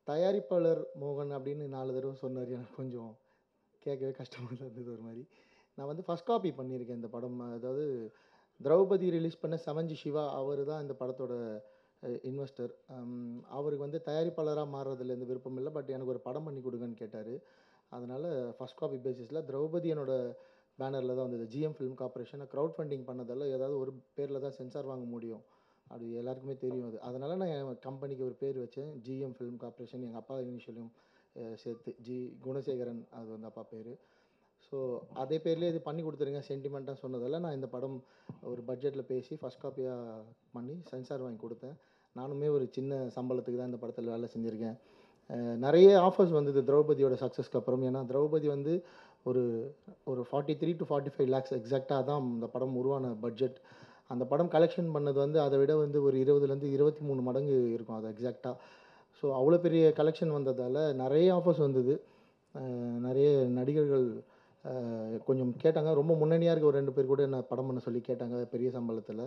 தயாரிப்பாளர் மோகன் அப்படின்னு நாலு தடவை சொன்னார் எனக்கு கொஞ்சம் கேட்கவே கஷ்டமாக தான் இருந்தது ஒரு மாதிரி நான் வந்து ஃபஸ்ட் காப்பி பண்ணியிருக்கேன் இந்த படம் அதாவது திரௌபதி ரிலீஸ் பண்ண செவன்ஜி சிவா அவர் தான் இந்த படத்தோட இன்வெஸ்டர் அவருக்கு வந்து தயாரிப்பாளராக மாறுறதுல எந்த விருப்பம் இல்லை பட் எனக்கு ஒரு படம் பண்ணி கொடுங்கன்னு கேட்டார் அதனால் ஃபஸ்ட் காப்பி பேசிஸில் திரௌபதி என்னோட பேனரில் தான் வந்தது GM film corporation crowdfunding பண்ணதால ஏதாவது ஒரு பேரில் தான் சென்சார் வாங்க முடியும் அது எல்லாருக்குமே தெரியும் அது அதனால் நான் என் கம்பெனிக்கு ஒரு பேர் வச்சேன் ஜிஎம் ஃபிலிம் கார்பரேஷன் எங்கள் அப்பா இனிஷியலும் சேர்த்து ஜி குணசேகரன் அது வந்து அப்பா பேர் ஸோ அதே பேர்லேயே இது பண்ணி கொடுத்துருங்க சென்டிமெண்ட்டாக சொன்னதால் நான் இந்த படம் ஒரு பட்ஜெட்டில் பேசி ஃபஸ்ட் காப்பியாக பண்ணி சென்சார் வாங்கி கொடுத்தேன் நானுமே ஒரு சின்ன சம்பளத்துக்கு தான் இந்த படத்தில் வேலை செஞ்சுருக்கேன் அஹ் நிறைய ஆஃபர்ஸ் வந்தது திரௌபதியோட சக்ஸஸ்க்கு அப்புறம் ஏன்னா திரௌபதி வந்து ஒரு ஒரு forty three to forty five lakhs எக்ஸாக்டாக தான் இந்த படம் உருவான பட்ஜெட் அந்த படம் கலெக்ஷன் பண்ணது வந்து அதை விட வந்து ஒரு இருபதுலேருந்து இருபத்தி மூணு மடங்கு இருக்கும் அது எக்ஸாக்டாக ஸோ அவ்வளோ பெரிய கலெக்ஷன் வந்ததால் நிறைய ஆஃபர்ஸ் வந்தது அஹ் நிறைய நடிகர்கள் அஹ் கொஞ்சம் கேட்டாங்க ரொம்ப முன்னணியாக இருக்க ஒரு ரெண்டு பேர் கூட என்ன படம் பண்ண சொல்லி கேட்டாங்க பெரிய சம்பளத்தில்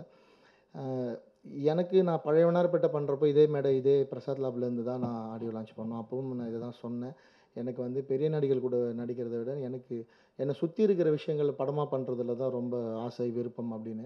எனக்கு நான் பழையவனார்பேட்டை பண்ணுறப்போ இதே மேடை இதே பிரசாத் லேப்லேருந்து தான் நான் ஆடியோ லான்ச் பண்ணோம் அப்பவும் நான் இதை தான் சொன்னேன் எனக்கு வந்து பெரிய நடிகர்கள் கூட நடிக்கிறத விட எனக்கு என்னை சுற்றி இருக்கிற விஷயங்கள் படமாக பண்ணுறதுல தான் ரொம்ப ஆசை விருப்பம் அப்படின்னு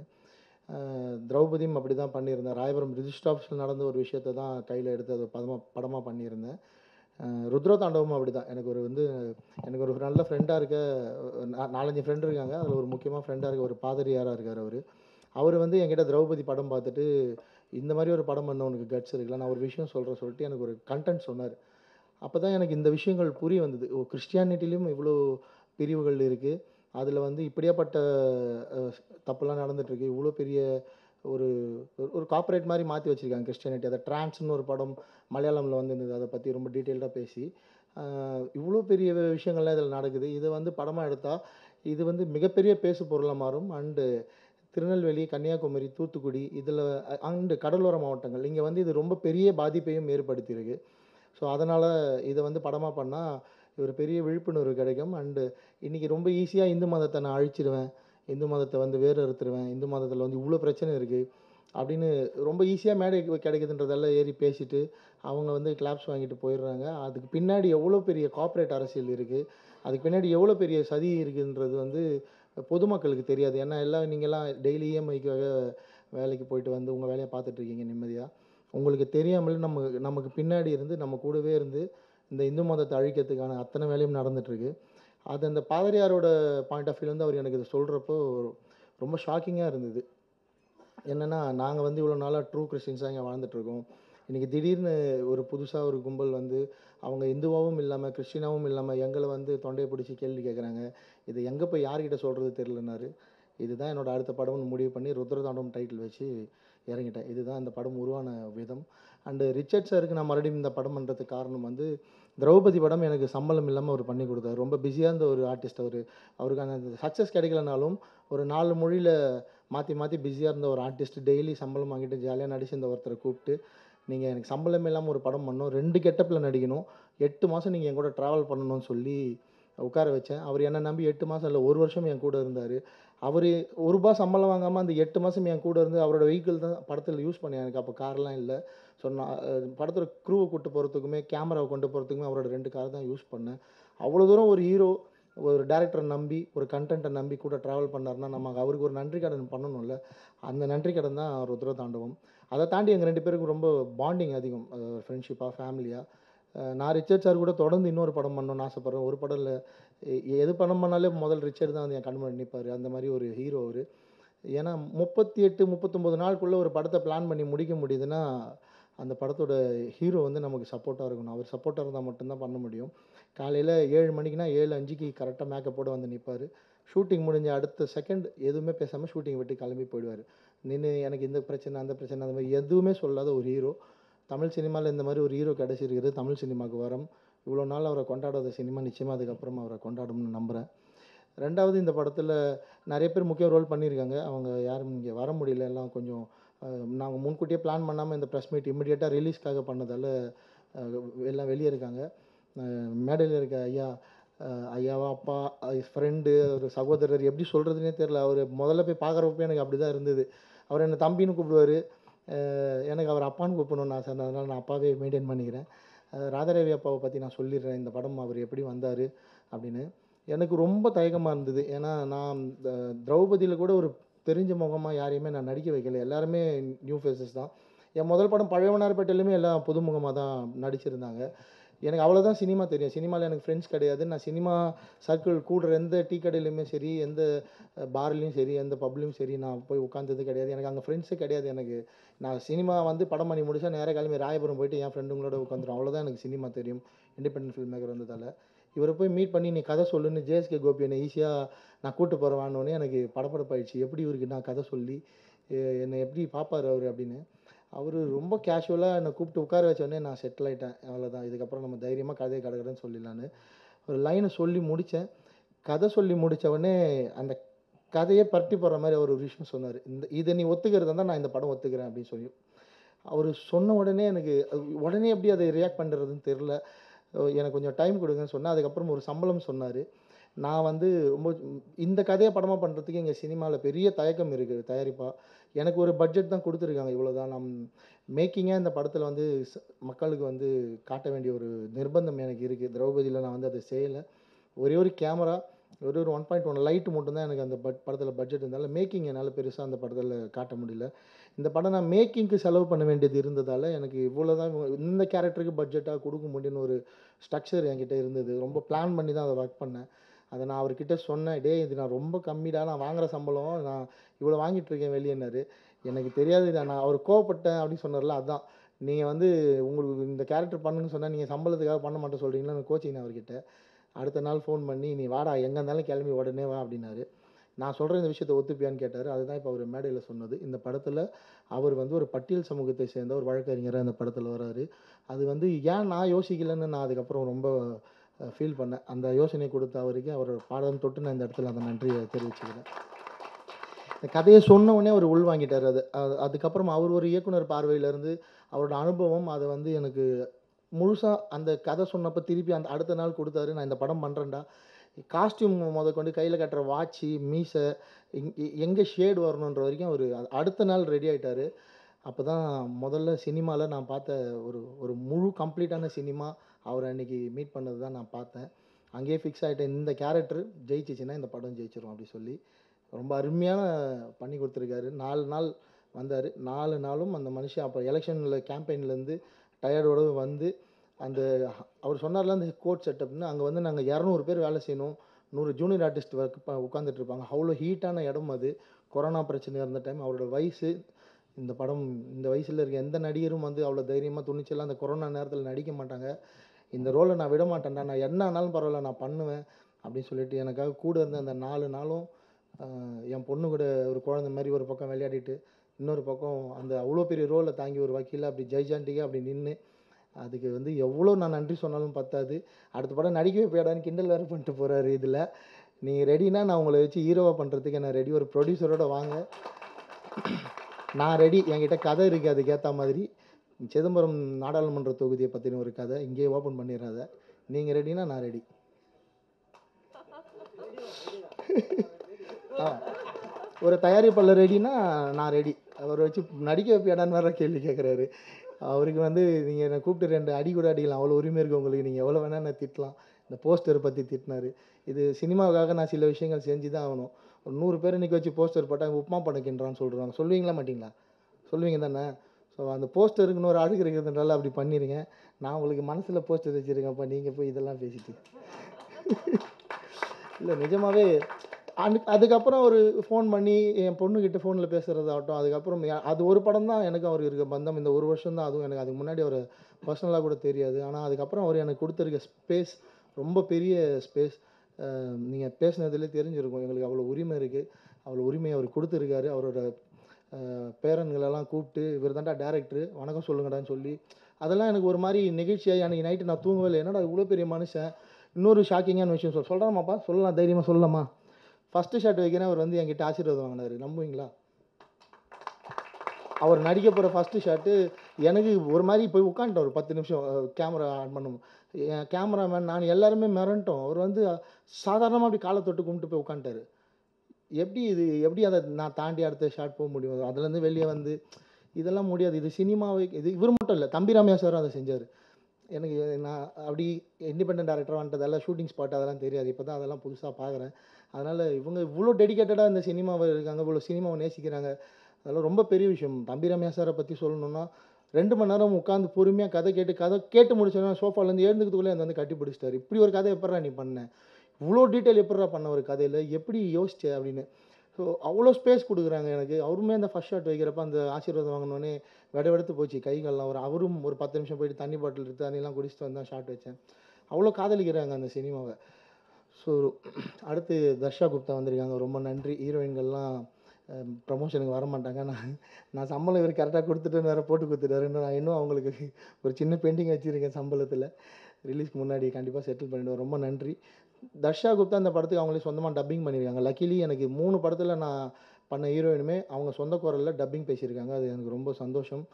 அஹ் திரௌபதியும் அப்படி தான் பண்ணியிருந்தேன் ராயபுரம் ரிஜிஸ்டர் ஆஃபீஸில் நடந்த ஒரு விஷயத்தை தான் கையில் எடுத்து அதை படமாக படமாக பண்ணியிருந்தேன் அஹ் ருத்ர தாண்டவமும் அப்படி தான் எனக்கு ஒரு வந்து எனக்கு ஒரு நல்ல ஃப்ரெண்டாக இருக்க நா- நாலஞ்சு ஃப்ரெண்ட் இருக்காங்க அதில் ஒரு முக்கியமாக ஃப்ரெண்டாக இருக்க ஒரு பாதிரியாராக இருக்கார் அவர் அவர் வந்து என்கிட்ட திரௌபதி படம் பார்த்துட்டு இந்த மாதிரி ஒரு படம் பண்ண உனக்கு கட்ஸ் இருக்குல்ல நான் ஒரு விஷயம் சொல்கிறேன் சொல்லிட்டு எனக்கு ஒரு கண்டென்ட் சொன்னார் அப்போ தான் எனக்கு இந்த விஷயங்கள் புரிய வந்தது ஓ கிறிஸ்டியானிட்டிலையும் இவ்வளோ பிரிவுகள் இருக்குது அதில் வந்து இப்படியாப்பட்ட அஹ், தப்புலாம் நடந்துட்டுருக்கு இவ்வளோ பெரிய ஒரு ஒரு- ஒரு கார்ப்பரேட் மாதிரி மாற்றி வச்சுருக்காங்க கிறிஸ்டியானிட்டி அதை ட்ரான்ஸ்னு ஒரு படம் மலையாளமில் வந்திருந்தது அதை பற்றி ரொம்ப டீட்டெயில்டாக பேசி ஆஹ் இவ்வளோ பெரிய விஷயங்கள்லாம் இதில் நடக்குது இதை வந்து படமாக எடுத்தால் இது வந்து மிகப்பெரிய பேசு பொருளாக மாறும் அண்டு திருநெல்வேலி கன்னியாகுமரி தூத்துக்குடி இதில் அண்டு கடலோர மாவட்டங்கள் இங்கே வந்து இது ரொம்ப பெரிய பாதிப்பையும் ஏற்படுத்தியிருக்கு ஸோ அதனால் இதை வந்து படமாக பண்ணால் ஒரு பெரிய விழிப்புணர்வு கிடைக்கும் அண்டு இன்றைக்கி ரொம்ப ஈஸியாக இந்து மதத்தை நான் அழிச்சிடுவேன் இந்து மதத்தை வந்து வேறு அறுத்துருவேன் இந்து மதத்தில் வந்து இவ்வளோ பிரச்சனை இருக்குது அப்படின்னு ரொம்ப ஈஸியாக மேடை கிடைக்குதுன்றதெல்லாம் ஏறி பேசிட்டு அவங்க வந்து கிளாப்ஸ் வாங்கிட்டு போயிடுறாங்க அதுக்கு பின்னாடி எவ்வளோ பெரிய கார்ப்பரேட் அரசியல் இருக்குது அதுக்கு பின்னாடி எவ்வளோ பெரிய சதி இருக்குன்றது வந்து பொதுமக்களுக்கு தெரியாது ஏன்னா எல்லாம் நீங்கள்லாம் டெய்லி இஎம்ஐக்காக வேலைக்கு போயிட்டு வந்து உங்கள் வேலையை பார்த்துட்டு இருக்கீங்க நிம்மதியாக உங்களுக்கு தெரியாமல் நம்ம நமக்கு பின்னாடி இருந்து நம்ம கூடவே இருந்து இந்த இந்து மதத்தை அழிக்கிறதுக்கான அத்தனை வேலையும் நடந்துட்டுருக்கு அது அந்த பாதிரியாரோட பாயிண்ட் ஆஃப் வியூ வந்து அவர் எனக்கு இதை சொல்கிறப்போ ரொம்ப ஷாக்கிங்காக இருந்தது என்னென்னா நாங்கள் வந்து இவ்வளோ நாளாக ட்ரூ கிறிஸ்டின்ஸாக இங்கே வாழ்ந்துட்டுருக்கோம் இன்றைக்கி திடீர்னு ஒரு புதுசாக ஒரு கும்பல் வந்து அவங்க இந்துவாகவும் இல்லாமல் கிறிஸ்டினாவும் இல்லாமல் எங்களை வந்து தொண்டையை பிடிச்சி கேள்வி கேட்குறாங்க இது எங்கே போய் யார்கிட்ட சொல்கிறது தெரிலனாரு இதுதான் என்னோட அடுத்த படம்னு முடிவு பண்ணி ருத்ரதாண்டம் டைட்டில் வச்சு இறங்கிட்டேன் இதுதான் இந்த படம் உருவான விதம் அண்டு ரிச்சர்ட் சாருக்கு நான் மறுபடியும் இந்த படம் பண்ணுறதுக்கு காரணம் வந்து திரௌபதி படம் எனக்கு சம்பளம் இல்லாமல் அவர் பண்ணி கொடுத்தாரு ரொம்ப பிஸியாக இருந்த ஒரு ஆர்டிஸ்ட் அவர் அவருக்கான சக்ஸஸ் கிடைக்கலனாலும் ஒரு நாலு மொழியில் மாற்றி மாற்றி பிஸியாக இருந்த ஒரு ஆர்டிஸ்ட் டெய்லி சம்பளம் வாங்கிட்டு ஜாலியாக நடிச்சு இந்த ஒருத்தரை கூப்பிட்டு நீங்கள் எனக்கு சம்பளம் இல்லாமல் ஒரு படம் பண்ணணும் ரெண்டு கெட்டப்பில் நடிக்கணும் எட்டு மாதம் நீங்கள் என் கூட ட்ராவல் பண்ணணும்னு சொல்லி உட்கார வச்சேன் அவர் என்னை நம்பி எட்டு மாதம் இல்லை ஒரு வருஷம் என் கூட இருந்தார் அவர் ஒரு ரூபா சம்பளம் வாங்காமல் அந்த எட்டு மாதம் என் கூட இருந்து அவரோட வெஹிக்கிள் தான் படத்தில் யூஸ் பண்ணேன் எனக்கு அப்போ கார்லாம் இல்லை ஸோ நான் அஹ், படத்தோட க்ரூவை கூட்டு போகிறதுக்குமே கேமராவை கொண்டு போகிறதுக்குமே அவரோட ரெண்டு கார் தான் யூஸ் பண்ணேன் அவ்வளோ தூரம் ஒரு ஹீரோ ஒரு டேரக்டரை நம்பி ஒரு கண்டென்ட்டை நம்பி கூட ட்ராவல் பண்ணாருன்னா நம்ம அவருக்கு ஒரு நன்றி கடன் பண்ணணும்ல அந்த நன்றி கடன் தான் ருத்ர தாண்டவம் அதை தாண்டி எங்கள் ரெண்டு பேருக்கும் ரொம்ப பாண்டிங் அதிகம் ஃப்ரெண்ட்ஷிப்பாக ஃபேமிலியாக நான் ரிச்சர்ட் சார் கூட தொடர்ந்து இன்னொரு படம் பண்ணணும்னு ஆசைப்பட்றேன் ஒரு படம் இல்லை எது படம் பண்ணாலே முதல் ரிச்சர்ட் தான் வந்து என் கண் முன்னாடி நிற்பார் அந்த மாதிரி ஒரு ஹீரோ அவர் ஏன்னா முப்பத்தி எட்டு முப்பத்தொம்போது நாளுக்குள்ளே ஒரு படத்தை பிளான் பண்ணி முடிக்க முடியுதுன்னா அந்த படத்தோட ஹீரோ வந்து நமக்கு சப்போர்ட்டாக இருக்கணும் அவர் சப்போர்ட்டாக இருந்தால் மட்டும்தான் பண்ண முடியும் காலையில் ஏழு மணிக்குனா ஏழு அஞ்சுக்கு கரெக்டாக மேக்கப்போட வந்து நிற்பார் ஷூட்டிங் முடிஞ்ச அடுத்த செகண்ட் எதுவுமே பேசாமல் ஷூட்டிங் விட்டு கிளம்பி போயிடுவார் நின்று எனக்கு இந்த பிரச்சனை அந்த பிரச்சனை அந்த மாதிரி எதுவுமே சொல்லாத ஒரு ஹீரோ தமிழ் சினிமாவில் இந்த மாதிரி ஒரு ஹீரோ கிடச்சிருக்கிறது தமிழ் சினிமாவுக்கு வரம் இவ்வளோ நாள் அவரை கொண்டாடாத சினிமா நிச்சயமாக அதுக்கப்புறம் அவரை கொண்டாடும்னு நம்புகிறேன் ரெண்டாவது இந்த படத்தில் நிறைய பேர் முக்கிய ரோல் பண்ணியிருக்காங்க அவங்க யாரும் இங்கே வர முடியல எல்லாம் கொஞ்சம் நாங்கள் முன்கூட்டியே பிளான் பண்ணாமல் இந்த ப்ரெஸ் மீட் இமிடியேட்டாக ரிலீஸ்க்காக பண்ணதால் அஹ், எல்லாம் வெளியே இருக்காங்க அஹ், மேடையில் இருக்க ஐயா அஹ், ஐயாவா அப்பா ஃப்ரெண்டு ஒரு சகோதரர் எப்படி சொல்கிறதுனே தெரில அவர் முதல்ல போய் பார்க்குறப்ப எனக்கு அப்படி தான் இருந்தது அவர் என்னை தம்பின்னு கூப்பிடுவார் எனக்கு அவர் அப்பான்னு கூப்பிடணும்னு ஆசை அதனால் நான் அப்பாவே மெயின்டைன் பண்ணிக்கிறேன் அஹ் ராதாரவி அப்பாவை பற்றி நான் சொல்லிடுறேன் இந்த படம் அவர் எப்படி வந்தார் அப்படின்னு எனக்கு ரொம்ப தயக்கமாக இருந்தது ஏன்னா நான் இந்த திரௌபதியில் கூட ஒரு தெரிஞ்ச முகமாக யாரையுமே நான் நடிக்க வைக்கல எல்லாருமே நியூ ஃபேஸஸ் தான் என் முதல் படம் பழையவனார்பேட்டையிலுமே எல்லாம் புதுமுகமாக தான் நடிச்சிருந்தாங்க எனக்கு அவ்வளோதான் சினிமா தெரியும் சினிமாவில் எனக்கு ஃப்ரெண்ட்ஸ் கிடையாது நான் சினிமா சர்க்கிள் கூடுற எந்த டீ கடையிலையுமே சரி எந்த பார்லையும் சரி எந்த பப்லையும் சரி நான் போய் உட்காந்தது கிடையாது எனக்கு அங்கே ஃப்ரெண்ட்ஸே கிடையாது எனக்கு நான் சினிமா வந்து படம் பண்ணி முடிச்சா நேராக கிளம்பி ராயபுரம் போயிட்டு என் ஃப்ரெண்டுங்களோட உட்காந்துரும் அவ்வளோதான் எனக்கு சினிமா தெரியும் இண்டிபெண்டன்ட் ஃபில்ம் மேக்கர் வந்ததால் இவரை போய் மீட் பண்ணி நீ கதை சொல்லுன்னு ஜேஎஸ்கே கோபி என்னை ஈஸியாக நான் கூட்டு போகிறவானோடனே எனக்கு படபடப்பாயிடுச்சு எப்படி இவருக்கு நான் கதை சொல்லி எ- என்னை எப்படி பார்ப்பார் அவர் அப்படின்னு அவர் ரொம்ப கேஷுவலாக என்னை கூப்பிட்டு உட்கார வச்சோடனே நான் செட்டில் ஆயிட்டேன் அவ்வளோதான் இதுக்கப்புறம் நம்ம தைரியமாக கதையை கடகடன்னு சொல்லிடலான்னு ஒரு லைனை சொல்லி முடித்தேன் கதை சொல்லி முடிச்ச உடனே அந்த கதையே பரட்டி போடுற மாதிரி அவர் ஒரு விஷயம் சொன்னார் இந்த இதை நீ ஒத்துக்கிறதா தான் நான் இந்த படம் ஒத்துக்கிறேன் அப்படின்னு சொல்லி அவர் சொன்ன உடனே எனக்கு அது உடனே எப்படி அதை ரியாக்ட் பண்ணுறதுன்னு தெரில எனக்கு கொஞ்சம் டைம் கொடுங்கன்னு சொன்னேன் அதுக்கப்புறம் ஒரு சம்பளம் சொன்னார் நான் வந்து ரொம்ப இந்த கதையை படமாக பண்ணுறதுக்கு எங்கள் சினிமாவில் பெரிய தயக்கம் இருக்குது தயாரிப்பாக எனக்கு ஒரு பட்ஜெட் தான் கொடுத்துருக்காங்க இவ்வளோதான் நம் மேக்கிங்காக இந்த படத்தில் வந்து ச- மக்களுக்கு வந்து காட்ட வேண்டிய ஒரு நிர்பந்தம் எனக்கு இருக்குது திரௌபதியில் நான் வந்து அதை செய்யலை ஒரே ஒரு கேமரா ஒரு ஒரு ஒன் பாயிண்ட் ஒன் லைட் மட்டும்தான் எனக்கு அந்த பட் படத்தில் பட்ஜெட் இருந்தாலும் மேக்கிங் என்னால் பெருசாக அந்த படத்தில் காட்ட முடியல இந்த படம் நான் மேக்கிங்க்கு செலவு பண்ண வேண்டியது இருந்ததால் எனக்கு இவ்வளோ தான் இந்த கேரக்டருக்கு பட்ஜெட்டாக கொடுக்க முடியும்னு ஒரு ஸ்ட்ரக்சர் என்கிட்ட இருந்தது ரொம்ப பிளான் பண்ணி தான் அதை ஒர்க் பண்ணேன் அதை நான் அவர்கிட்ட சொன்னேன் டேய் இது நான் ரொம்ப கம்மிடா நான் வாங்குற சம்பளம் நான் இவ்வளோ வாங்கிட்டு இருக்கேன் வெளியேனாரு எனக்கு தெரியாது இதை நான் அவர் கோவப்பட்டேன் அப்படின்னு சொன்னார்ல அதான் நீங்கள் வந்து உங்களுக்கு இந்த கேரக்டர் பண்ணுன்னு சொன்னால் நீங்கள் சம்பளத்துக்காக பண்ண மாட்டேன் சொல்கிறீங்களா கோச்சிங் அவர்கிட்ட அடுத்த நாள் ஃபோன் பண்ணி நீ வாடா எங்கே இருந்தாலும் கிளம்பி உடனே வா அப்படின்னாரு நான் சொல்கிற இந்த விஷயத்தை ஒத்துப்பியான்னு கேட்டார் அதுதான் இப்போ அவர் மேடையில் சொன்னது இந்த படத்தில் அவர் வந்து ஒரு பட்டியல் சமூகத்தை சேர்ந்த ஒரு வழக்கறிஞராக இந்த படத்தில் வராரு அது வந்து ஏன் நான் யோசிக்கலைன்னு நான் அதுக்கப்புறம் ரொம்ப ஃபீல் பண்ணேன் அந்த யோசனை கொடுத்த அவருக்கு அவரோட பாடம் தொட்டு நான் இந்த இடத்துல அந்த நன்றியை தெரிவிச்சுக்கிறேன் இந்த கதையை சொன்ன உடனே அவர் உள் வாங்கிட்டார் அது அது- அதுக்கப்புறம் அவர் ஒரு இயக்குனர் பார்வையிலேருந்து அவரோட அனுபவம் அதை வந்து எனக்கு முழுசாக அந்த கதை சொன்னப்போ திருப்பி அந்த அடுத்த நாள் கொடுத்தாரு நான் இந்த படம் பண்ணுறேன்டா காஸ்டியூம் முத கொண்டு கையில் கட்டுற வாட்சி மீசை எங்கே ஷேடு வரணுன்ற வரைக்கும் அவர் அடுத்த நாள் ரெடி ஆயிட்டாரு அப்போ தான் முதல்ல சினிமாவில் நான் பார்த்த ஒரு ஒரு முழு கம்ப்ளீட்டான சினிமா அவர் அன்னைக்கு மீட் பண்ணது தான் நான் பார்த்தேன் அங்கேயே ஃபிக்ஸ் ஆகிட்டேன் இந்த கேரக்டர் ஜெயிச்சிச்சுன்னா இந்த படம் ஜெயிச்சிரும் அப்படி சொல்லி ரொம்ப அருமையான பண்ணி கொடுத்துருக்காரு நாலு நாள் வந்தார் நாலு நாளும் அந்த மனுஷன் அப்போ எலெக்ஷனில் கேம்பெயின்லேருந்து டயர்டோட வந்து அந்த அவர் சொன்னார்ல அந்த கோட் செட்டப்னு அங்கே வந்து நாங்கள் இரநூறு பேர் வேலை செய்யணும் நூறு ஜூனியர் ஆர்டிஸ்ட் ஒர்க் உட்காந்துட்டு இருப்பாங்க அவ்வளோ ஹீட்டான இடம் அது கொரோனா பிரச்சனை இருந்த டைம் அவரோட வயசு இந்த படம் இந்த வயசில் இருக்க எந்த நடிகரும் வந்து அவ்வளோ தைரியமாக துணிச்சலாக அந்த கொரோனா நேரத்தில் நடிக்க மாட்டாங்க இந்த ரோலை நான் விட மாட்டேன்டா நான் என்ன ஆனாலும் பரவாயில்ல நான் பண்ணுவேன் அப்படின்னு சொல்லிட்டு எனக்காக கூட இருந்த அந்த நாலு நாளும் ஆஹ், என் பொண்ணு கூட ஒரு குழந்தை மாதிரி ஒரு பக்கம் விளையாடிட்டு இன்னொரு பக்கம் அந்த அவ்வளோ பெரிய ரோலை தாங்கி ஒரு வக்கீலாக அப்படி ஜெய்ஜாண்டிக்காக அப்படி நின்று அதுக்கு வந்து எவ்வளோ நான் நன்றி சொன்னாலும் பத்தாது அடுத்த படம் நடிக்க வைப்பேடான்னு கிண்டல் வேறு பண்ணிட்டு போகிறாரு இதில் நீங்கள் ரெடினா நான் உங்களை வச்சு ஹீரோவாக பண்ணுறதுக்கு நான் ரெடி ஒரு ப்ரொடியூசரோட வாங்க நான் ரெடி என்கிட்ட கதை இருக்குது அதுக்கேற்ற மாதிரி சிதம்பரம் நாடாளுமன்ற தொகுதியை பற்றின ஒரு கதை இங்கேயே ஓப்பன் பண்ணிடுறத நீங்கள் ரெடினா நான் ரெடி ஆ ஒரு தயாரிப்பாளர் ரெடினா நான் ரெடி அவரை வச்சு நடிக்க வைப்பியாடான்னு வேற கேள்வி கேட்குறாரு அவருக்கு வந்து நீங்கள் என்னை கூப்பிட்டு ரெண்டு அடி கூட அடிக்கலாம் அவ்வளோ உரிமை இருக்குது உங்களுக்கு நீங்கள் எவ்வளோ வேணால் என்ன திட்டலாம் இந்த போஸ்டர் பற்றி திட்டினாரு இது சினிமாவுக்காக நான் சில விஷயங்கள் செஞ்சு தான் ஆகணும் ஒரு நூறு பேர் இன்னைக்கு வச்சு போஸ்டர் போட்டால் உப்புமா பணக்கின்றான்னு சொல்கிறாங்க சொல்லுவீங்களா மாட்டீங்களா சொல்லுவீங்க தானே ஸோ அந்த போஸ்டருக்குன்னு ஒரு அழகு இருக்கிறதுனால அப்படி பண்ணிடுங்க நான் உங்களுக்கு மனசில் போஸ்டர் வச்சுருக்கேன்ப்பா நீங்கள் போய் இதெல்லாம் பேசிட்டு இல்லை நிஜமாவே அனு அதுக்கப்புறம் ஒரு ஃபோன் பண்ணி என் பொண்ணுக்கிட்ட ஃபோனில் பேசுகிறதாகட்டும் அதுக்கப்புறம் யா- அது ஒரு படம் தான் எனக்கு அவர் இருக்க பந்தம் இந்த ஒரு வருஷம் தான் அதுவும் எனக்கு அதுக்கு முன்னாடி அவர் பர்சனலாக கூட தெரியாது ஆனால் அதுக்கப்புறம் அவர் எனக்கு கொடுத்துருக்க ஸ்பேஸ் ரொம்ப பெரிய ஸ்பேஸ் நீங்கள் பேசுனதுலேயே தெரிஞ்சிருக்கும் எங்களுக்கு அவ்வளோ உரிமை இருக்குது அவ்வளோ உரிமையை அவர் கொடுத்துருக்காரு அவரோட அஹ், பேரன்களெல்லாம் கூப்பிட்டு இவர் தான்டா டேரக்டர் வணக்கம் சொல்லுங்கடான்னு சொல்லி அதெல்லாம் எனக்கு ஒரு மாதிரி நிகழ்ச்சியாக அன்றைக்கி நைட்டு நான் தூங்கவே இல்லை என்னடா இவ்வளோ பெரிய மனுஷன் இன்னொரு ஷாக்கிங்கான விஷயம் சொல் சொல்கிறாமாப்பா சொல்லலாம் தைரியமாக சொல்லலாமா ஃபஸ்ட்டு ஷாட் வைக்கிறேன் அவர் வந்து என்கிட்ட ஆசீர்வாதம் வாங்கினாரு நம்புவீங்களா அவர் நடிக்க போகிற ஃபஸ்ட்டு ஷாட்டு எனக்கு ஒரு மாதிரி போய் உட்காந்துட்டோம் ஒரு பத்து நிமிஷம் கேமரா ஆன் பண்ணும் என் கேமராமேன் நான் எல்லாருமே மிரண்டோம் அவர் வந்து சாதாரணமாக அப்படி காலை தொட்டு கும்பிட்டு போய் உட்காந்துட்டாரு எப்படி இது எப்படி அதை நான் தாண்டி அடுத்த ஷாட் போக முடியும் அதுலேருந்து வெளியே வந்து இதெல்லாம் முடியாது இது சினிமாவை இது இவர் மட்டும் இல்லை தம்பி ராமையா சாரும் அதை செஞ்சார் எனக்கு நான் அப்படி இண்டிபெண்டன்ட் டேரக்டராக வந்துட்டதால ஷூட்டிங் ஸ்பாட் அதெல்லாம் தெரியாது இப்போ தான் அதெல்லாம் புதுசாக பார்க்குறேன் அதனால் இவங்க இவ்வளோ டெடிகேட்டடாக இந்த சினிமாவை இருக்காங்க இவ்வளோ சினிமாவை நேசிக்கிறாங்க அதெல்லாம் ரொம்ப பெரிய விஷயம் தம்பி ரம்யா சாரை பற்றி சொல்லணும்னா ரெண்டு மணி நேரம் உட்காந்து பொறுமையாக கதை கேட்டு கதை கேட்டு முடிச்சோன்னா சோஃபாலேருந்து எழுந்துக்கிறதுக்குள்ளே அந்த வந்து கட்டி பிடிச்சிட்டாரு இப்படி ஒரு கதை எப்படா நீ பண்ண இவ்வளோ டீட்டெயில் எப்படா பண்ண ஒரு கதையில் எப்படி யோசிச்ச அப்படின்னு ஸோ அவ்வளோ ஸ்பேஸ் கொடுக்குறாங்க எனக்கு அவருமே அந்த ஃபர்ஸ்ட் ஷாட் வைக்கிறப்ப அந்த ஆசீர்வாதம் வாங்கினோடனே வெடவெடுத்து போச்சு கைகள்லாம் ஒரு அவரும் ஒரு பத்து நிமிஷம் போயிட்டு தண்ணி பாட்டில் எடுத்து தண்ணிலாம் குடிச்சிட்டு வந்தான் ஷாட் வச்சேன் அவ்வளோ காதலிக்கிறாங்க அந்த சினிமாவை ஸோ அடுத்து தர்ஷா குப்தா வந்திருக்காங்க ரொம்ப நன்றி ஹீரோயின்கள்லாம் ப்ரமோஷனுக்கு வர மாட்டாங்க நான் நான் சம்பளம் இவர் கரெக்டாக கொடுத்துட்டு வேறு போட்டு கொடுத்துட்டாரு இன்னும் நான் இன்னும் அவங்களுக்கு ஒரு சின்ன பெயிண்டிங் வச்சுருக்கேன் சம்பளத்தில் ரிலீஸ்க்கு முன்னாடி கண்டிப்பாக செட்டில் பண்ணிவிடுவேன் ரொம்ப நன்றி தர்ஷா குப்தா இந்த படத்துக்கு அவங்களே சொந்தமாக டப்பிங் பண்ணியிருக்காங்க லக்கிலி எனக்கு மூணு படத்தில் நான் பண்ண ஹீரோயினுமே அவங்க சொந்த குரலில் டப்பிங் பேசியிருக்காங்க அது எனக்கு ரொம்ப சந்தோஷம்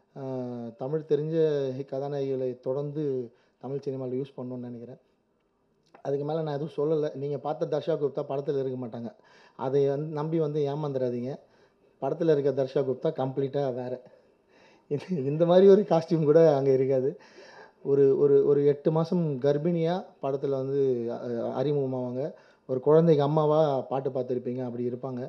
ஆஹ் தமிழ் தெரிஞ்ச கதாநாயகிகளை தொடர்ந்து தமிழ் சினிமாவில் யூஸ் பண்ணணும்னு நினைக்கிறேன் அதுக்கு மேலே நான் எதுவும் சொல்லலை நீங்கள் பார்த்த தர்ஷா குப்தா படத்தில் இருக்க மாட்டாங்க அதை வந்து நம்பி வந்து ஏமாந்துடாதீங்க படத்தில் இருக்க தர்ஷா குப்தா கம்ப்ளீட்டாக வேறு இது இந்த மாதிரி ஒரு காஸ்டியூம் கூட அங்கே இருக்காது ஒரு ஒரு ஒரு எட்டு மாதம் கர்ப்பிணியாக படத்தில் வந்து அஹ், அறிமுகமாவாங்க ஒரு குழந்தைக்கு அம்மாவாக பாட்டு பார்த்துருப்பீங்க அப்படி இருப்பாங்க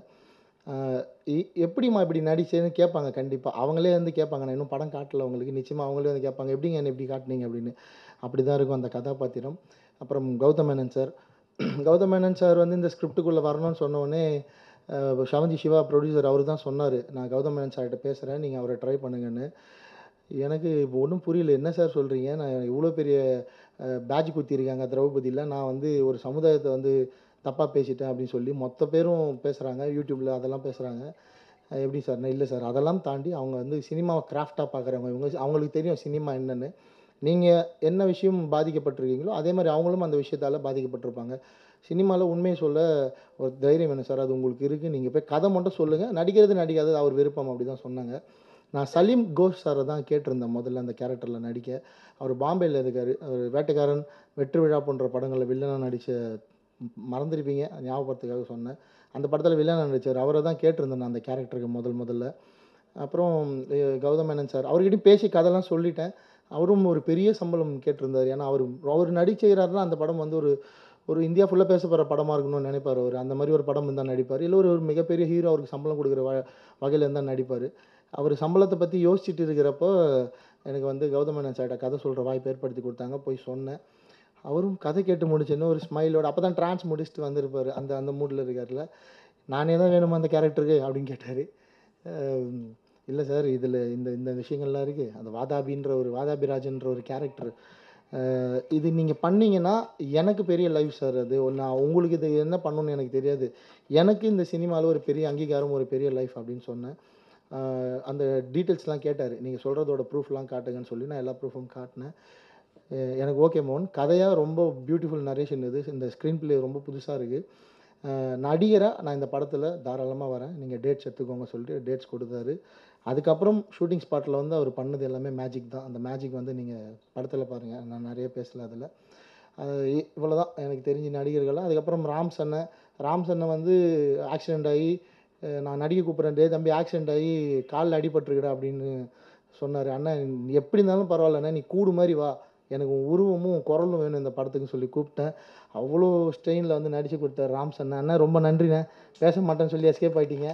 ஆஹ் இ- எப்படிம்மா இப்படி நடிச்சேன்னு கேட்பாங்க கண்டிப்பாக அவங்களே வந்து கேட்பாங்க நான் இன்னும் படம் காட்டல அவங்களுக்கு நிச்சயமாக அவங்களே வந்து கேட்பாங்க எப்படிங்க என்ன இப்படி காட்டுனீங்க அப்படின்னு அப்படி தான் இருக்கும் அந்த கதாபாத்திரம் அப்புறம் கௌதம் மேனன் சார் கௌதம் மேனன் சார் வந்து இந்த ஸ்கிரிப்டுக்குள்ளே வரணும்னு சொன்ன உடனே அஹ், ஷவந்தி சிவா ப்ரொடியூசர் அவர் தான் சொன்னார் நான் கௌதம் மேனன் சார்கிட்ட பேசுகிறேன் நீங்கள் அவரை ட்ரை பண்ணுங்கன்னு எனக்கு இப்போ ஒன்றும் புரியல என்ன சார் சொல்கிறீங்க நான் இவ்வளோ பெரிய பேட்ச் குத்திருக்காங்க திரௌபதியில் நான் வந்து ஒரு சமுதாயத்தை வந்து தப்பாக பேசிட்டேன் அப்படின்னு சொல்லி மொத்த பேரும் பேசுகிறாங்க யூடியூப்பில் அதெல்லாம் பேசுகிறாங்க எப்படி சார் நான் இல்லை சார் அதெல்லாம் தாண்டி அவங்க வந்து சினிமாவை கிராஃப்டாக பார்க்குறவங்க இவங்க அவங்களுக்கு தெரியும் சினிமா என்னென்னு நீங்கள் என்ன விஷயம் பாதிக்கப்பட்டிருக்கீங்களோ அதே மாதிரி அவங்களும் அந்த விஷயத்தால் பாதிக்கப்பட்டிருப்பாங்க சினிமாவில் உண்மையை சொல்ல ஒரு தைரியம் வேணும் சார் அது உங்களுக்கு இருக்குது நீங்கள் போய் கதை மட்டும் சொல்லுங்கள் நடிக்கிறது நடிக்காதது அவர் விருப்பம் அப்படி தான் சொன்னாங்க நான் சலீம் கோஷ் சாரை தான் கேட்டிருந்தேன் முதல்ல அந்த கேரக்டரில் நடிக்க அவர் பாம்பேயில் இருக்கார் அவர் வேட்டைக்காரன் வெற்றி விழா போன்ற படங்களில் வில்லனாக நடித்த மறந்துருப்பீங்க ஞாபகப்படுத்துக்காக சொன்னேன் அந்த படத்தில் வில்லனாக நடித்தார் அவரை தான் கேட்டிருந்தேன் நான் அந்த கேரக்டருக்கு முதல் முதல்ல அப்புறம் அஹ், கௌதம் மேனன் சார் அவர்கிட்டயும் பேசி கதைலாம் சொல்லிட்டேன் அவரும் ஒரு பெரிய சம்பளம் கேட்டிருந்தார் ஏன்னா அவர் அவர் நடிச்சுக்கிறாருன்னா அந்த படம் வந்து ஒரு ஒரு இந்தியா ஃபுல்லாக பேசப்படுற படமாக இருக்கணும்னு நினைப்பார் அவர் அந்த மாதிரி ஒரு படம் இருந்தால் நடிப்பார் இல்லை ஒரு ஒரு மிகப்பெரிய ஹீரோ அவருக்கு சம்பளம் கொடுக்குற வ வகையில் இருந்தால் நடிப்பார் அவர் சம்பளத்தை பற்றி யோசிச்சுட்டு இருக்கிறப்போ எனக்கு வந்து கௌதம் மேனன் சார்கிட்ட கதை சொல்கிற வாய்ப்பு ஏற்படுத்தி கொடுத்தாங்க போய் சொன்னேன் அவரும் கதை கேட்டு முடிச்சுன்னு ஒரு ஸ்மைலோட அப்போ தான் ட்ரான்ஸ் முடிச்சுட்டு வந்திருப்பார் அந்த அந்த மூடில் இருக்கார்ல நானே தான் வேணுமா அந்த கேரக்டருக்கு அப்படின்னு கேட்டார் இல்லை சார் இதில் இந்த இந்த விஷயங்கள்லாம் இருக்குது அந்த வாதாபின்ற ஒரு வாதாபிராஜன்ற ஒரு கேரக்டர் இது நீங்கள் பண்ணீங்கன்னா எனக்கு பெரிய லைஃப் சார் அது நான் உங்களுக்கு இது என்ன பண்ணணும்னு எனக்கு தெரியாது எனக்கு இந்த சினிமாவில் ஒரு பெரிய அங்கீகாரம் ஒரு பெரிய லைஃப் அப்படின்னு சொன்னேன் அஹ் அந்த டீட்டெயில்ஸ்லாம் கேட்டார் நீங்கள் சொல்கிறதோட ப்ரூஃப்லாம் காட்டுங்கன்னு சொல்லி நான் எல்லா ப்ரூஃபும் காட்டினேன் அஹ் எனக்கு ஓகே மோகன் கதையாக ரொம்ப பியூட்டிஃபுல் நரேஷன் இது இந்த ஸ்க்ரீன் ப்ளே ரொம்ப புதுசாக இருக்குது நடிகராக நான் இந்த படத்தில் தாராளமாக வரேன் நீங்கள் டேட்ஸ் எடுத்துக்கோங்க சொல்லிட்டு டேட்ஸ் கொடுத்தாரு அதுக்கப்புறம் ஷூட்டிங் ஸ்பாட்டில் வந்து அவர் பண்ணது எல்லாமே மேஜிக் தான் அந்த மேஜிக் வந்து நீங்கள் படத்தில் பாருங்கள் நான் நிறைய பேசல அதில் இவ்வளோ தான் எனக்கு தெரிஞ்ச நடிகர்கள்லாம் அதுக்கப்புறம் ராம் சன்னை ராம் சன்னை வந்து ஆக்சிடெண்ட் ஆகி அஹ் நான் நடிக்க கூப்பிட்றேன் டே தம்பி ஆக்சிடெண்ட் ஆகி காலில் அடிபட்டிருக்குடா அப்படின்னு சொன்னார் அண்ணன் நீ எப்படி இருந்தாலும் பரவாயில்லண்ணே நீ கூடு மாதிரி வா எனக்கு உன் உருவமும் உன் குரலும் வேணும் இந்த படத்துக்குன்னு சொல்லி கூப்பிட்டேன் அவ்வளோ ஸ்ட்ரெயினில் வந்து நடித்து கொடுத்தார் ராம் சன் அண்ணா ரொம்ப நன்றிண்ணே பேச மாட்டேன்னு சொல்லி எஸ்கேப் ஆயிட்டீங்க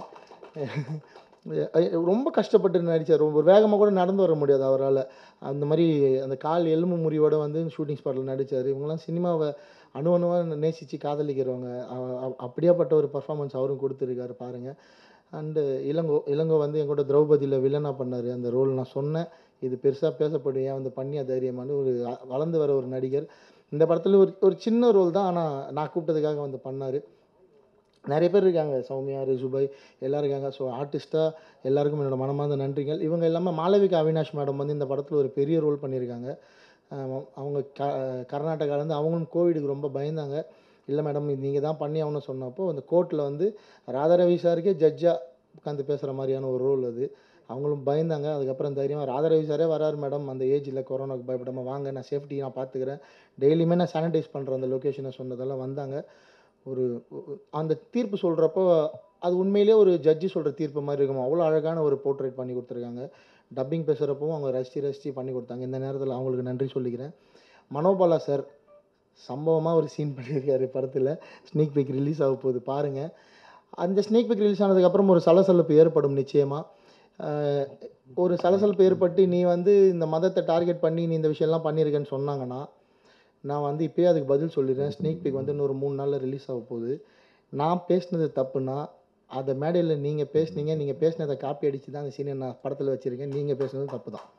அஹ் ரொம்ப கஷ்டப்பட்டு நடித்தார் ரொம்ப வேகமாக கூட நடந்து வர முடியாது அவரால் அந்த மாதிரி அந்த கால் எலும்பு முறிவோட வந்து ஷூட்டிங் ஸ்பாட்டில் நடித்தார் இவங்கெல்லாம் சினிமாவை அணு அணுவாக நேசித்து காதலிக்கிறவங்க அ- அ- அப்படியாப்பட்ட ஒரு பர்ஃபார்மன்ஸ் அவரும் கொடுத்துருக்காரு பாருங்கள் அண்டு இளங்கோ இளங்கோ வந்து என் கூட திரௌபதியில் வில்லனாக பண்ணார் அந்த ரோல் நான் சொன்னேன் இது பெருசாக பேசப்படும் ஏன் வந்து பண்ணியா தைரியமான ஒரு அ- வளர்ந்து வர ஒரு நடிகர் இந்த படத்தில் ஒரு ஒரு சின்ன ரோல் தான் ஆனால் நான் கூப்பிட்டதுக்காக வந்து பண்ணார் நிறைய பேர் இருக்காங்க சௌமியா ரிசுபாய் எல்லோரும் இருக்காங்க ஸோ ஆர்டிஸ்ட்டாக எல்லாருக்கும் என்னோட மனமார்ந்த நன்றிகள் இவங்க இல்லாமல் மாளவிகா அவினாஷ் மேடம் வந்து இந்த படத்தில் ஒரு பெரிய ரோல் பண்ணியிருக்காங்க ஆஹ் அவங்க க கர்நாடகாலேருந்து அவங்களும் கோவிடுக்கு ரொம்ப பயந்தாங்க இல்லை மேடம் நீங்கள் தான் பண்ணி ஆகணும்னு சொன்னப்போ அந்த கோர்ட்டில் வந்து ராதாரவி சாருக்கே ஜட்ஜாக உட்காந்து பேசுகிற மாதிரியான ஒரு ரோல் அது அவங்களும் பயந்தாங்க அதுக்கப்புறம் தைரியமாக ராதாரவி சாரே வராரு மேடம் அந்த ஏஜில் கொரோனாக்கு பயப்படாமல் வாங்க நான் சேஃப்டி நான் பார்த்துக்கிறேன் டெய்லியுமே நான் சானிடைஸ் பண்ணுறேன் அந்த லொக்கேஷனை சொன்னதெல்லாம் வந்தாங்க ஒரு ஒ- அந்த தீர்ப்பு சொல்கிறப்போ அது உண்மையிலேயே ஒரு ஜட்ஜி சொல்கிற தீர்ப்பு மாதிரி இருக்கும் அவ்வளோ அழகான ஒரு போர்ட்ரேட் பண்ணி கொடுத்துருக்காங்க டப்பிங் பேசுகிறப்பவும் அவங்க ரசித்து ரசித்து பண்ணி கொடுத்தாங்க இந்த நேரத்தில் அவங்களுக்கு நன்றி சொல்லிக்கிறேன் மனோபாலா சார் சம்பவமாக ஒரு சீன் பண்ணியிருக்காரு படத்தில் ஸ்னீக் பிக் ரிலீஸ் ஆக போகுது பாருங்கள் அந்த ஸ்னீக் பிக் ரிலீஸ் ஆனதுக்கப்புறம் ஒரு சலசலப்பு ஏற்படும் நிச்சயமாக ஒரு சலசலப்பு ஏற்பட்டு நீ வந்து இந்த மதத்தை டார்கெட் பண்ணி நீ இந்த விஷயம்லாம் பண்ணியிருக்கேன்னு சொன்னாங்கன்னா நான் வந்து இப்போயே அதுக்கு பதில் சொல்லிடுறேன் ஸ்னீக் பிக் வந்து இன்னொரு மூணு நாளில் ரிலீஸ் ஆக போகுது நான் பேசினது தப்புனா அதை மேடையில் நீங்கள் பேசுனீங்க நீங்கள் பேசினதை காப்பி அடித்து தான் அந்த சீனை நான் படத்தில் வச்சுருக்கேன் நீங்கள் பேசுனது தப்பு தான்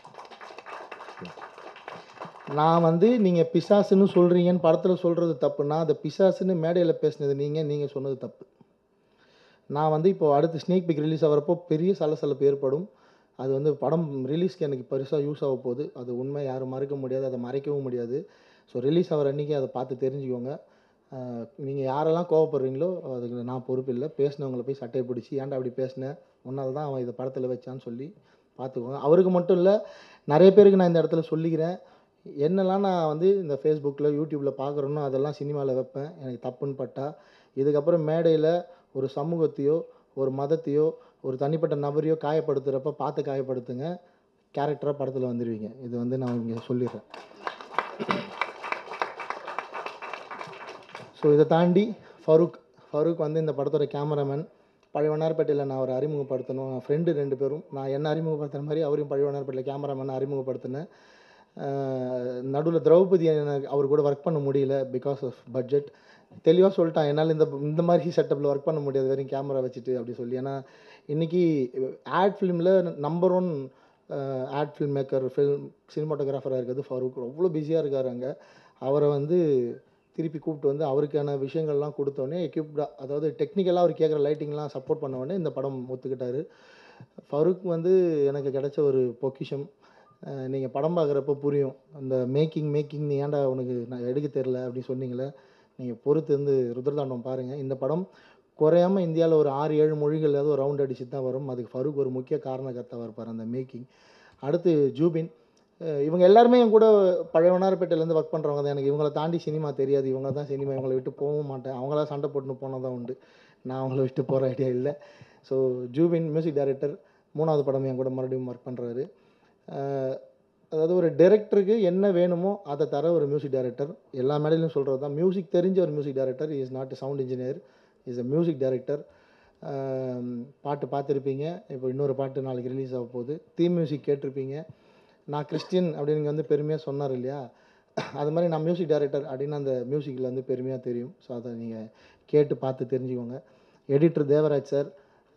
நான் வந்து நீங்கள் பிசாசுன்னு சொல்கிறீங்கன்னு படத்தில் சொல்கிறது தப்புனா அந்த பிசாசுன்னு மேடையில் பேசுனது நீங்கள் நீங்கள் சொன்னது தப்பு நான் வந்து இப்போ அடுத்து ஸ்னேக் பிக் ரிலீஸ் ஆகிறப்போ பெரிய சலசலப்பு ஏற்படும் அது வந்து படம் ரிலீஸ்க்கு எனக்கு பெருசாக யூஸ் ஆக போகுது அது உண்மை யாரும் மறுக்க முடியாது அதை மறைக்கவும் முடியாது ஸோ ரிலீஸ் ஆகிற அன்றைக்கி அதை பார்த்து தெரிஞ்சுக்கோங்க நீங்கள் யாரெல்லாம் கோவப்படுறீங்களோ அதுக்கு நான் பொறுப்பு இல்லை பேசினவங்கள போய் சட்டையை பிடிச்சி ஏன்டா அப்படி பேசினேன் உன்னால் தான் அவன் இதை படத்தில் வச்சான்னு சொல்லி பார்த்துக்கோங்க அவருக்கு மட்டும் இல்லை நிறைய பேருக்கு நான் இந்த இடத்துல சொல்லிக்கிறேன் என்னெல்லாம் நான் வந்து இந்த ஃபேஸ்புக்கில் யூடியூப்பில் பார்க்குறேனோ அதெல்லாம் சினிமாவில் வைப்பேன் எனக்கு தப்புன்னு பட்டா இதுக்கப்புறம் மேடையில் ஒரு சமூகத்தையோ ஒரு மதத்தையோ ஒரு தனிப்பட்ட நபரையோ காயப்படுத்துகிறப்ப பார்த்து காயப்படுத்துங்க கேரக்டராக படத்தில் வந்துடுவீங்க இது வந்து நான் இங்கே சொல்லிடுறேன் ஸோ இதை தாண்டி ஃபரூக் ஃபரூக் வந்து இந்த படத்தோட கேமராமேன் பழையவனார்பேட்டையில் நான் அவரை அறிமுகப்படுத்தணும் என் ஃப்ரெண்டு ரெண்டு பேரும் நான் என்ன அறிமுகப்படுத்துன மாதிரி அவரையும் பழையவனார்பேட்டையில் கேமராமேனை அறிமுகப்படுத்தினேன் நடுவில் திரௌபதி எனக்கு அவர் கூட ஒர்க் பண்ண முடியல பிகாஸ் ஆஃப் பட்ஜெட் தெளிவாக சொல்லிட்டான் என்னால் இந்த இந்த மாதிரி செட்டப்பில் ஒர்க் பண்ண முடியாது வெறும் கேமரா வச்சுட்டு அப்படி சொல்லி ஏன்னா இன்றைக்கி ஆட் ஃபிலிமில் number one ad film maker film சினிமாட்டோகிராஃபராக இருக்கிறது ஃபரூக் அவ்வளோ பிஸியாக இருக்கார் அங்கே அவரை வந்து திருப்பி கூப்பிட்டு வந்து அவருக்கான விஷயங்கள்லாம் கொடுத்தோடனே எக்யூப்டாக அதாவது டெக்னிக்கலாக அவர் கேட்குற லைட்டிங்லாம் சப்போர்ட் பண்ண உடனே இந்த படம் ஒத்துக்கிட்டாரு ஃபரூக் வந்து எனக்கு கிடைச்ச ஒரு பொக்கிஷம் நீங்கள் படம் பார்க்குறப்ப புரியும் அந்த மேக்கிங் மேக்கிங் நீ ஏன்டா உனக்கு நான் எடுக்க தெரில அப்படின்னு சொன்னீங்களே நீங்கள் பொறுத்து வந்து ருத்ரதாண்டம் பாருங்கள் இந்த படம் குறையாமல் இந்தியாவில் ஒரு ஆறு ஏழு மொழிகள் ஏதோ ரவுண்ட் அடிச்சு தான் வரும் அதுக்கு ஃபரூக் ஒரு முக்கிய காரணகர்த்தாவாக இருப்பார் அந்த மேக்கிங் அடுத்து ஜூபின் இவங்க எல்லாருமே என் கூட பழையவனார்பேட்டையிலேருந்து ஒர்க் பண்ணுறவங்க தான் எனக்கு இவங்களை தாண்டி சினிமா தெரியாது இவங்க தான் சினிமா இவங்களை விட்டு போகவும் மாட்டேன் அவங்களா சண்டை போட்டுன்னு போனால் தான் உண்டு நான் அவங்கள விட்டு போகிற ஐடியா இல்லை ஸோ ஜூபின் மியூசிக் டைரக்டர் மூணாவது படம் என் கூட மறுபடியும் ஒர்க் பண்ணுறாரு அதாவது ஒரு டைரக்டருக்கு என்ன வேணுமோ அதை தர ஒரு மியூசிக் டைரக்டர் எல்லா மேடையிலும் சொல்கிறது தான் மியூசிக் தெரிஞ்ச ஒரு music director is not sound engineer is a music director பாட்டு பார்த்துருப்பீங்க இப்போ இன்னொரு பாட்டு நாளைக்கு ரிலீஸ் ஆக போகுது தீம் மியூசிக் கேட்டிருப்பீங்க நான் கிறிஸ்டின் அப்படின்னு வந்து பெருமையாக சொன்னார் இல்லையா அது மாதிரி நான் மியூசிக் டைரக்டர் அப்படின்னு அந்த மியூசிக்கில் வந்து பெருமையாக தெரியும் ஸோ அதை நீங்கள் கேட்டு பார்த்து தெரிஞ்சுக்கோங்க எடிட்டர் தேவராஜ் சார்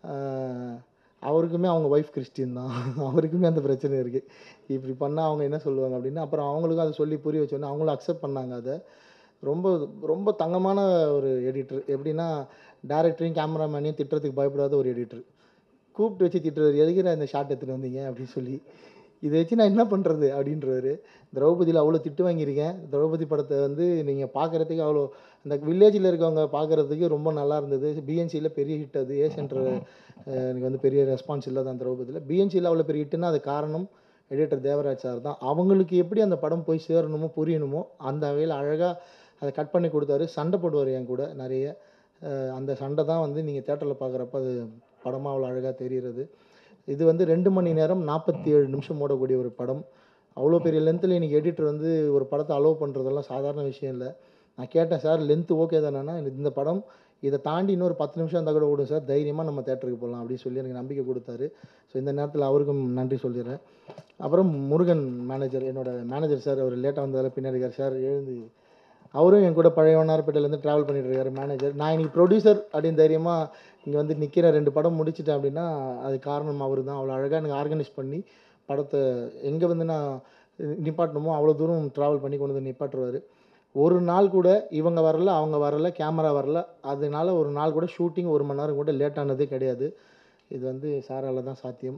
அவருக்குமே அவங்க ஒய்ஃப் கிறிஸ்டின் தான் அவருக்குமே அந்த பிரச்சனை இருக்குது இப்படி பண்ணால் அவங்க என்ன சொல்லுவாங்க அப்படின்னு அப்புறம் அவங்களுக்கும் அதை சொல்லி புரிய வச்சோன்னே அவங்களும் அக்செப்ட் பண்ணாங்க அதை ரொம்ப ரொம்ப தங்கமான ஒரு எடிட்டர் எப்படின்னா டேரக்டரையும் கேமராமேனையும் திட்டுறதுக்கு பயப்படாத ஒரு எடிட்டர் கூப்பிட்டு வச்சு திட்டுறது எதுக்கு நான் இந்த ஷார்ட் எடுத்துகிட்டு வந்தீங்க அப்படின்னு சொல்லி இதை வச்சு நான் என்ன பண்ணுறது அப்படின்றவர் திரௌபதியில் அவ்வளோ திட்டு வாங்கியிருக்கேன் திரௌபதி படத்தை வந்து நீங்கள் பார்க்குறதுக்கு அவ்வளோ அந்த வில்லேஜில் இருக்கவங்க பார்க்குறதுக்கு ரொம்ப நல்லா இருந்தது பிஎன்சியில் பெரிய ஹிட் அது ஏ சென்டர் எனக்கு வந்து பெரிய ரெஸ்பான்ஸ் இல்லை தான் திரௌபதியில் பிஎன்சியில் அவ்வளோ பெரிய ஹிட்டுன்னா அது காரணம் எடிட்டர் தேவராஜ் சார் தான் அவங்களுக்கு எப்படி அந்த படம் போய் சேரணுமோ புரியணுமோ அந்த வகையில் அழகாக அதை கட் பண்ணி கொடுத்தாரு சண்டை போடுவார் என் கூட நிறைய அந்த சண்டை தான் வந்து நீங்கள் தேட்டரில் பார்க்குறப்ப அது படமாக அவ்வளோ அழகாக தெரிகிறது இது வந்து ரெண்டு மணி நேரம் நாற்பத்தி ஏழு நிமிஷம் ஓடக்கூடிய ஒரு படம் அவ்வளோ பெரிய லென்த்தில் இன்றைக்கி எடிட்டர் வந்து ஒரு படத்தை அலோவ் பண்ணுறதெல்லாம் சாதாரண விஷயம் இல்லை நான் கேட்டேன் சார் லென்த்து ஓகே தானேன்னா இந்த படம் இதை தாண்டி இன்னொரு பத்து நிமிஷம் இருந்தால் கூட ஓடும் சார் தைரியமாக நம்ம தேட்டருக்கு போகலாம் அப்படின்னு சொல்லி எனக்கு நம்பிக்கை கொடுத்தாரு ஸோ இந்த நேரத்தில் அவருக்கும் நன்றி சொல்லிடுறேன் அப்புறம் முருகன் மேனேஜர் என்னோடய மேனேஜர் சார் அவர் லேட்டாக வந்ததால் பின்னாடி இருக்கார் சார் எழுந்து அவரும் என் கூட பழைய வண்ணார்பேட்டையிலேருந்து ட்ராவல் பண்ணிட்டு இருக்காரு மேனேஜர் நான் இன்னைக்கு ப்ரொடியூசர் அப்படின்னு தைரியமாக இங்கே வந்து நிற்கிறேன் ரெண்டு படம் முடிச்சிட்டேன் அப்படின்னா அது காரணம் அவர் தான் அவ்வளோ அழகாக எனக்கு ஆர்கனைஸ் பண்ணி படத்தை எங்கே வந்து நான் நிப்பாட்டணுமோ அவ்வளோ தூரம் ட்ராவல் பண்ணி கொண்டு வந்து நிப்பாட்டுருவார் ஒரு நாள் கூட இவங்க வரல அவங்க வரல கேமரா வரல அதனால ஒரு நாள் கூட ஷூட்டிங் ஒரு மணி நேரம் கூட லேட் ஆனதே கிடையாது இது வந்து சாரால் தான் சாத்தியம்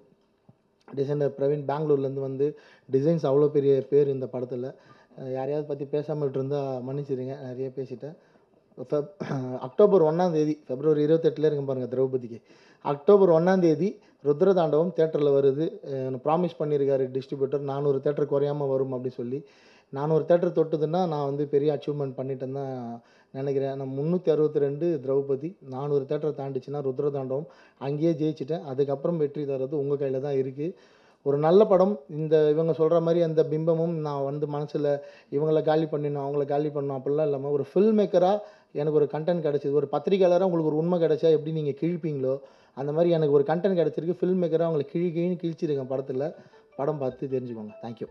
டிசைனர் பிரவீன் பெங்களூர்லேருந்து வந்து டிசைன்ஸ் அவ்வளோ பெரிய பேர் இந்த படத்தில் யாரையாவது பற்றி பேசாமல் விட்டுருந்தா மன்னிச்சிடுங்க நிறைய பேசிட்டேன் ஃபெப் அக்டோபர் ஒன்றாந்தேதி பிப்ரவரி இருபத்தெட்டில் இருங்க பாருங்கள் திரௌபதிக்கு அக்டோபர் ஒன்றாந்தேதி ருத்ரதாண்டவம் தேட்டரில் வருது ப்ராமிஸ் பண்ணியிருக்காரு டிஸ்ட்ரிபியூட்டர் நானூறு தேட்டர் குறையாமல் வரும் அப்படி சொல்லி நானூறு தேட்டர் தொட்டுதுன்னா நான் வந்து பெரிய அச்சீவ்மெண்ட் பண்ணிட்டேன்னு தான் நினைக்கிறேன் நான் முந்நூற்றி அறுபத்தி ரெண்டு திரௌபதி நானூறு தேட்டரை தாண்டிச்சுன்னா ருத்ரதாண்டவம் அங்கேயே ஜெயிச்சிட்டேன் அதுக்கப்புறம் வெற்றி தர்றது உங்கள் கையில் தான் இருக்குது ஒரு நல்ல படம் இந்த இவங்க சொல்கிற மாதிரி அந்த பிம்பமும் நான் வந்து மனசில் இவங்கள காலி பண்ணிடணும் அவங்கள காலி பண்ணணும் அப்படிலாம் இல்லாமல் ஒரு ஃபில்ம் மேக்கராக எனக்கு ஒரு கண்டென்ட் கிடச்சிது ஒரு பத்திரிக்கையாளராக உங்களுக்கு ஒரு உண்மை கிடைச்சா எப்படி நீங்கள் கிழிப்பீங்களோ அந்த மாதிரி எனக்கு ஒரு கண்டென்ட் கிடச்சிருக்கு ஃபில்ம் மேக்கராக அவங்களை கிழி கிழின்னு கிழிச்சிருக்கேன் படத்தில் படம் பார்த்து தெரிஞ்சுக்கோங்க தேங்க்யூ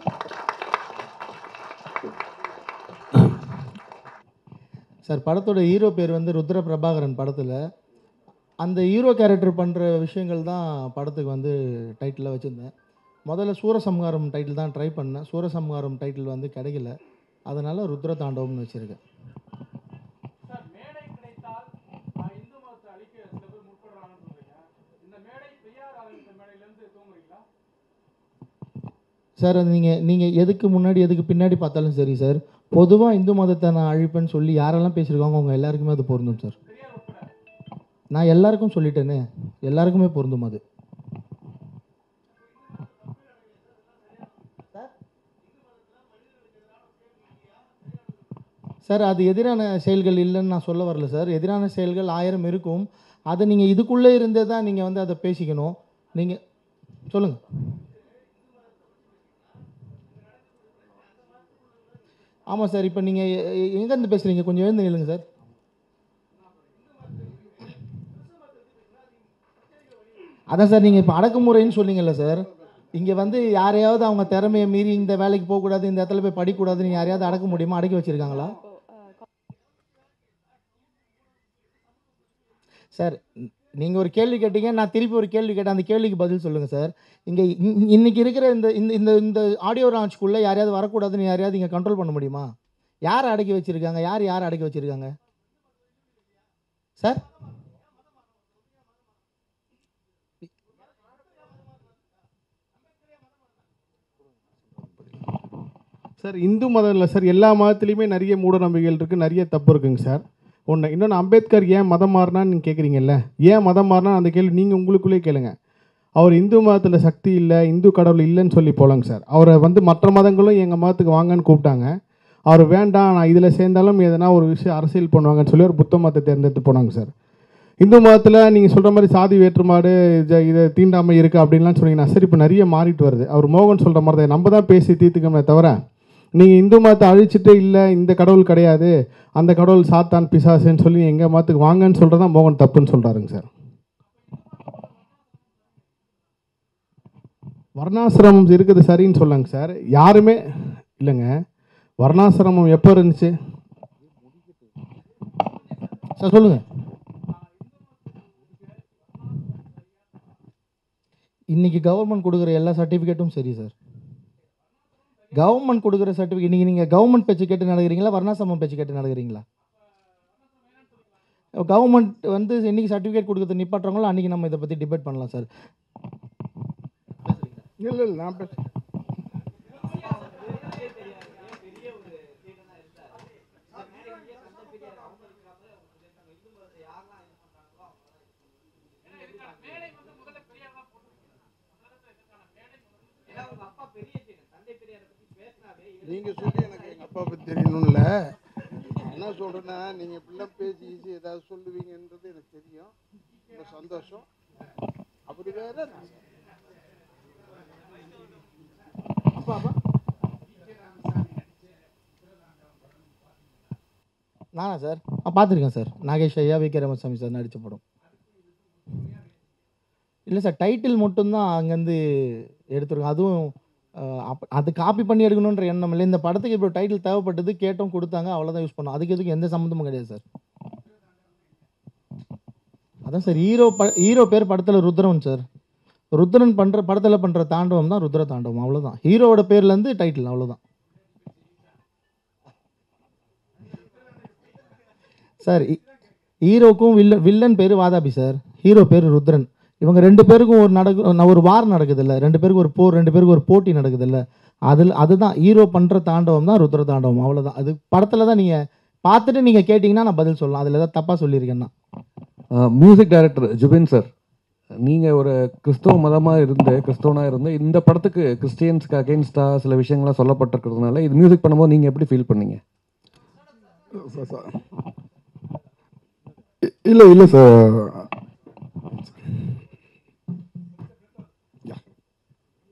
சார் படத்தோட ஹீரோ பேர் வந்து ருத்ர பிரபாகரன் படத்தில் அந்த ஹீரோ கேரக்டர் பண்ணுற விஷயங்கள் தான் படத்துக்கு வந்து டைட்டிலாக வச்சுருந்தேன் முதல்ல சூரசம்ஹாரம் டைட்டில் தான் ட்ரை பண்ணேன் சூரசம்ஹாரம் டைட்டில் வந்து கிடைக்கல அதனால் ருத்ர தாண்டவம்னு வச்சுருக்கேன் சார் மேடை கிடைத்தால் ஆஹ், இந்து மதத்தை அழிக்க சில பேர் முற்படுறாங்கன்னு சொல்றீங்க இந்த மேடை பெரியார் ஆரம்பித்த மேடையிலேருந்து தூங்குறீங்களா சார் அது நீங்கள் நீங்கள் எதுக்கு முன்னாடி எதுக்கு பின்னாடி பார்த்தாலும் சரி சார் பொதுவாக இந்து மதத்தை நான் அழிப்பேன்னு சொல்லி யாரெல்லாம் பேசியிருக்காங்க அவங்க எல்லாருக்குமே அது பொருந்தும் சார் பெரியார் உட்பட நான் எல்லாருக்கும் சொல்லிட்டேனே எல்லாருக்குமே பொருந்தும் அது சார் அது எதிரான செயல்கள் இல்லைன்னு நான் சொல்ல வரல சார் எதிரான செயல்கள் ஆயிரம் இருக்கும் அதை நீங்கள் இதுக்குள்ளே இருந்தே தான் நீங்கள் வந்து அதை பேசிக்கணும் நீங்கள் சொல்லுங்கள் ஆமாம் சார் இப்போ நீங்கள் எங்கேருந்து பேசுகிறீங்க கொஞ்சம் எழுந்து நில்லுங்க சார் அதான் சார் நீங்கள் இப்போ அடக்குமுறைன்னு சொன்னீங்கல்ல சார் இங்கே வந்து யாரையாவது அவங்க திறமையை மீறி இந்த வேலைக்கு போகக்கூடாது இந்த இடத்துல போய் படிக்கக்கூடாதுன்னு யாரையாவது அடக்க முடியுமா அடக்கி வச்சுருக்காங்களா சார் நீங்கள் ஒரு கேள்வி கேட்டீங்க நான் திருப்பி ஒரு கேள்வி கேட்டேன் அந்த கேள்விக்கு பதில் சொல்லுங்கள் சார் இங்கே இன்னைக்கு இருக்கிற இந்த இந்த இந்த இந்த ஆடியோ லான்ச்குள்ளே யாரையாவது வரக்கூடாதுன்னு யாரையாவது இங்கே கண்ட்ரோல் பண்ண முடியுமா யார் அடக்கி வச்சுருக்காங்க யார் யார் அடக்கி வச்சுருக்காங்க சார் சார் இந்து மதம் இல்லை சார் எல்லா மதத்துலேயுமே நிறைய மூட நம்பிக்கைகள் இருக்குது நிறைய தப்பு இருக்குங்க சார் ஒன்று இன்னொன்று அம்பேத்கர் ஏன் மதம் மாறினான்னு நீங்கள் கேட்குறீங்கல்ல ஏன் மதம் மாறினா அந்த கேள்வி நீங்கள் உங்களுக்குள்ளே கேளுங்க அவர் இந்து மதத்தில் சக்தி இல்லை இந்து கடவுள் இல்லைன்னு சொல்லி போலங்க சார் அவரை வந்து மற்ற மதங்களும் எங்கள் மதத்துக்கு வாங்கன்னு கூப்பிட்டாங்க அவர் வேண்டாம் நான் இதில் சேர்ந்தாலும் எதனா ஒரு விஷயம் அரசியல் பண்ணுவாங்கன்னு சொல்லி ஒரு புத்த மதத்தை தேர்ந்தெடுத்து போனாங்க சார் இந்து மதத்தில் நீங்கள் சொல்கிற மாதிரி சாதி வேற்றுமாடு இத- இதை தீண்டாமை இருக்குது அப்படின்லாம் சொன்னீங்கன்னா சரி இப்போ நிறைய மாறிட்டு வருது அவர் மோகன் சொல்கிற மாதிரி தான் நம்ம தான் பேசி தீர்த்துக்கமே தவிர நீங்கள் இந்து மதத்தை அழிச்சிட்டு இல்லை இந்த கடவுள் கிடையாது அந்த கடவுள் சாத்தான் பிசாசுன்னு சொல்லி எங்கள் மதத்துக்கு வாங்கன்னு சொல்கிறது தான் மோகன் தப்புன்னு சொல்கிறாருங்க சார் வர்ணாசிரமம் இருக்குது சரின்னு சொல்லுங்க சார் யாருமே இல்லைங்க வர்ணாசிரமம் எப்போ இருந்துச்சு சார் சொல்லுங்கள் இன்னைக்கு கவர்மெண்ட் கொடுக்குற எல்லா சர்டிஃபிகேட்டும் சரி சார் கவர்மெண்ட் கொடுக்குற சர்டிஃபிகேட் இன்னைக்கு நீங்கள் கவர்மெண்ட் பேச்சு கேட்டு நடக்கிறீங்களா வர்ணாசிரமம் பேச்சு கேட்டு நடக்கிறீங்களா கவர்மெண்ட் வந்து இன்னைக்கு சர்டிஃபிகேட் கொடுக்கறது நிப்பாட்டுறாங்களோ அன்றைக்கி நம்ம இதை பற்றி டிபேட் பண்ணலாம் சார் இல்லை இல்லை நான் பேச நீங்கள் சொல்லி எனக்கு எங்கள் அப்பா பற்றி தெரியணும்ல என்ன சொல்கிறேன்னா நீங்கள் இப்படிலாம் பேசி ஈஸி ஏதாவது சொல்லுவீங்கன்றது எனக்கு தெரியும் ரொம்ப சந்தோஷம் அப்படி வேற நான் அப்பா அப்பா நானா சார் ஆ பார்த்துருக்கேன் சார் நாகேஷ் ஐயா வி கே ராமசாமி சார் நடித்த படம் இல்லை சார் டைட்டில் மட்டும்தான் அங்கேருந்து எடுத்துருக்கோம் அதுவும் அஹ், அப்ப அது காப்பி பண்ணி எடுக்கணுன்ற எண்ணம் இல்லை இந்த படத்துக்கு இப்போ டைட்டில் தேவைப்பட்டது கேட்டோம் கொடுத்தாங்க அவ்வளோதான் யூஸ் பண்ணோம் அதுக்கு எதுக்கு எந்த சம்மந்தமும் கிடையாது சார் அதான் சார் ஹீரோ ப ஹீரோ பேர் படத்தில் ருத்ரன் சார் ருத்ரன் பண்ணுற படத்தில் பண்ணுற தாண்டவம் தான் ருத்ர தாண்டவம் அவ்வளோதான் ஹீரோவோட பேர்லேருந்து டைட்டில் அவ்வளோதான் சார் ஹீ- ஹீரோக்கும் வில்லன் வில்லன் பேர் வாதாபி சார் ஹீரோ பேர் ருத்ரன் இவங்க ரெண்டு பேருக்கும் ஒரு நடக்கு ஒரு வார் நடக்குது இல்லை ரெண்டு பேருக்கு ஒரு போர் ரெண்டு பேருக்கு ஒரு போட்டி நடக்குது இல்லை அதில் அதுதான் ஹீரோ பண்ணுற தாண்டவம் தான் ருத்ர தாண்டவம் அவ்வளோதான் அது படத்தில் தான் நீங்கள் பார்த்துட்டு நீங்கள் கேட்டிங்கன்னா நான் பதில் சொல்லலாம் அதில் ஏதாவது தப்பாக சொல்லியிருக்கேன்னா மியூசிக் டைரக்டர் ஜுபின் சார் நீங்கள் ஒரு கிறிஸ்தவ மதமாக இருந்து கிறிஸ்தவனாக இருந்து இந்த படத்துக்கு கிறிஸ்டியன்ஸ்க்கு அகேன்ஸ்டாக சில விஷயங்கள்லாம் சொல்லப்பட்டிருக்கிறதுனால இது மியூசிக் பண்ணும்போது நீங்கள் எப்படி ஃபீல் பண்ணீங்க சார் சார் இல்லை இல்லை சார்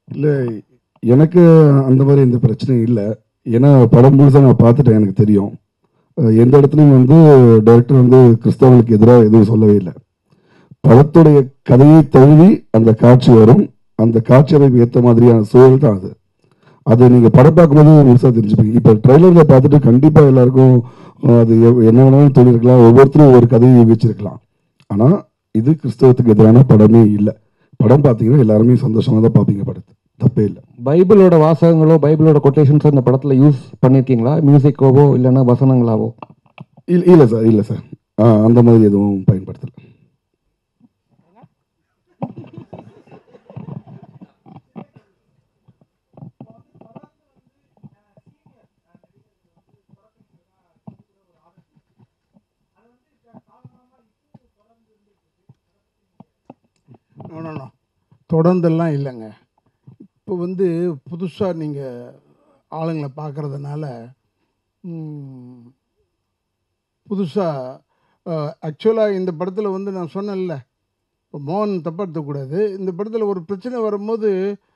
இல்லை எனக்கு அந்த மாதிரி எந்த பிரச்சனையும் இல்லை ஏன்னா படம் முழுசாக நான் பார்த்துட்டேன் எனக்கு தெரியும் அஹ் எந்த இடத்துலையும் வந்து டைரக்டர் வந்து கிறிஸ்தவர்களுக்கு எதிராக எதுவும் சொல்லவே இல்லை படத்துடைய கதையை தழுவி அந்த காட்சி வரும் அந்த காட்சி அமைப்பு ஏற்ற மாதிரியான சூழல் தான் அது அது நீங்கள் படம் பார்க்கும்போது முழுசாக தெரிஞ்சுப்பீங்க இப்போ ட்ரைலரில் பார்த்துட்டு கண்டிப்பாக எல்லாருக்கும் அஹ், அது எவ்- என்ன வேணாலும் தோணிருக்கலாம் ஒவ்வொருத்தரும் ஒவ்வொரு கதையை யூகிச்சிருக்கலாம் ஆனால் இது கிறிஸ்தவத்துக்கு எதிரான படமே இல்லை படம் பார்த்தீங்கன்னா எல்லாருமே சந்தோஷமாக தான் பார்ப்பீங்க படத்தை தப்பே இல்லை பைபிளோட வாசகங்களோ பைபிளோட கொட்டேஷன்ஸோ இந்த படத்தில் யூஸ் பண்ணியிருக்கீங்களா மியூசிக்கோவோ இல்லைன்னா வசனங்களாவோ இல்லை இல்லை சார் இல்லை சார் ஆ, அந்த மாதிரி எதுவும் பயன்படுத்தலை நோ நோ நோ தொடர்ந்தெல்லாம் இல்லைங்க இப்போ வந்து புதுசாக நீங்கள் ஆளுங்களை பார்க்குறதுனால புதுசாக ஆக்சுவலாக இந்த படத்தில் வந்து நான் சொன்னேன்ல இப்போ மோகன் தப்பாக எடுத்துக்கூடாது இந்த படத்தில் ஒரு பிரச்சனை வரும்போது